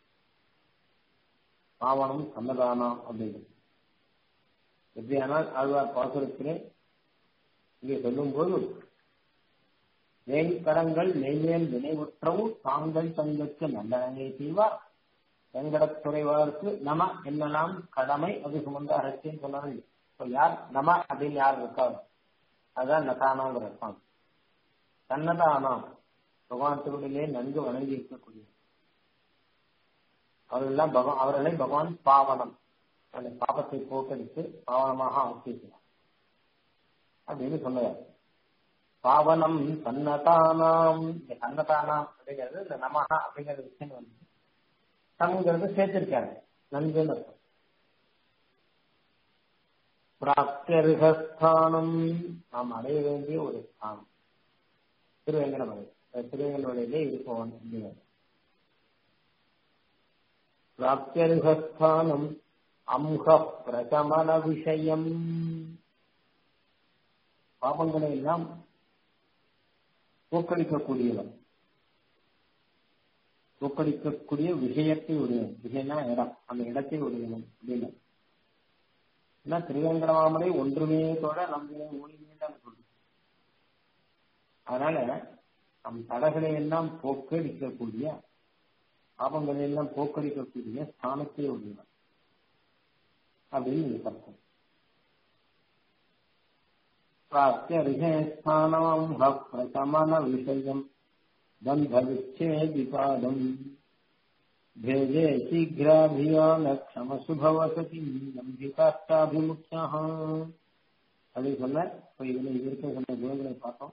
பாவனம் சன்னதானம் அப்படிங்கிறது எப்படியானால் ஆழ்வார் பாசுரத்திலே இங்கே சொல்லும் போது வேங்கடங்கள் நெய்வேல் நினைவுற்றவும் தாங்கள் தங்களுக்கு நல்லனே செய்வார் வெங்கடத் துறைவாருக்கு நம என்னெல்லாம் கடமை அது சுமந்த அரசியல் சொன்னார்கள் இப்போ யார் நம அப்படின்னு யார் இருக்காரு அதுதான் நதானாங்கிற அர்த்தம் தன்னதானாம் பகவான் திருவிழிலே நன்கு வணங்கி இருக்கக்கூடிய அவர்களெல்லாம் பகவான் அவர்களை பகவான் பாவனம் அந்த பாபத்தை போக்கடித்து பாவனமாக ஆக்கியிருக்கிறார் அப்படின்னு சொன்னார் பாவனம் சன்னதானாம் இந்த சன்னதானாம் அப்படிங்கிறது இந்த நமஹா அப்படிங்கிற விஷயம் வந்து தம்ங்கிறது சேர்த்திருக்காரு நன்குன்னு அர்த்தம் பிராப்தியர்ஹஸ்தானம் நாம் அடைய வேண்டிய ஒரு ஸ்தானம் திருவேங்கடமலை திருவேங்கடமலையிலே இருப்பவன் அப்படிங்கிறது பிராப்தியர்ஹஸ்தானம் அம்ஹ பிரசமன விஷயம் பாபங்களை எல்லாம் போக்கடிக்கக்கூடியவன் போக்கடிக்கக்கூடிய விஷயத்தை உடையவன் விஷயம்னா இடம் அந்த இடத்தை உடையவன் அப்படின்னு ஏன்னா திருவேங்கடமாமலை ஒன்றுமே தோட நம்மளே ஒளிமே தான் சொல்லு அதனால நம் தடைகளை எல்லாம் போக்கடிக்கக்கூடிய பாபங்களை எல்லாம் போக்கடிக்கக்கூடிய ஸ்தானத்தை உடையவன் அப்படின்னு நீங்க கருத்தம் प्राप्त्यर्हेस्थानमं प्रशमनविषयम् बन्धविच्छेदिपादम् भेजे शीघ्राभियानक्षमसुभवसति நம்பிகாஷ்டாபிமுக்கியாக அப்படின்னு சொன்ன இப்போ இதுல இருக்க சொன்ன குணங்களை பார்த்தோம்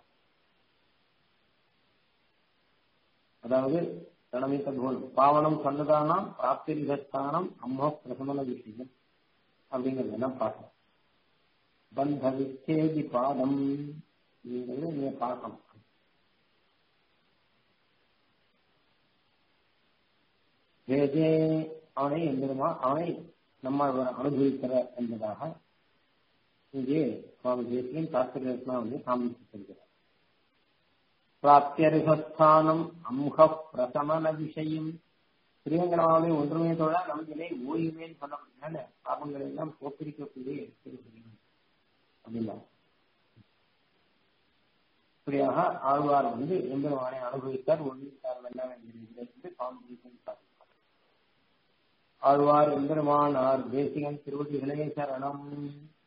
அதாவது பிரணமித்த குணம் பாவனம் சொன்னதானாம் பிராப்திரிகஸ்தானம் அம்மோ பிரசமன விஷயம் அப்படிங்கறதெல்லாம் பார்த்தோம் பந்த விச்சேதி பாதம் நீங்க நீங்க பார்க்கணும் ஜே அவனை எந்திரமா அவனை நம்ம அனுபவிக்கிற என்பதாக இங்கே சுவாமி தேசியம் தாத்பரியத்னா வந்து காமிச்சிருக்கிறார் பிராப்தியருகஸ்தானம் அம்ஹ பிரசமன விஷயம் ஸ்ரீரங்கமாவே ஒன்றுமே தோழ நம்மளே ஓய்வுமேன்னு சொல்லப்பட்டனால பாபங்களை எல்லாம் போக்கிரிக்கக்கூடிய அப்படின்னா இப்படியாக ஆழ்வார் வந்து எம்பெருமானை அனுபவித்தார் ஒன்றித்தார் வெள்ளம் என்று காம்பிடிஷன் சாதித்தார் ஆழ்வார் எம்பெருமானார் தேசிகன் திருவடிகளே சரணம்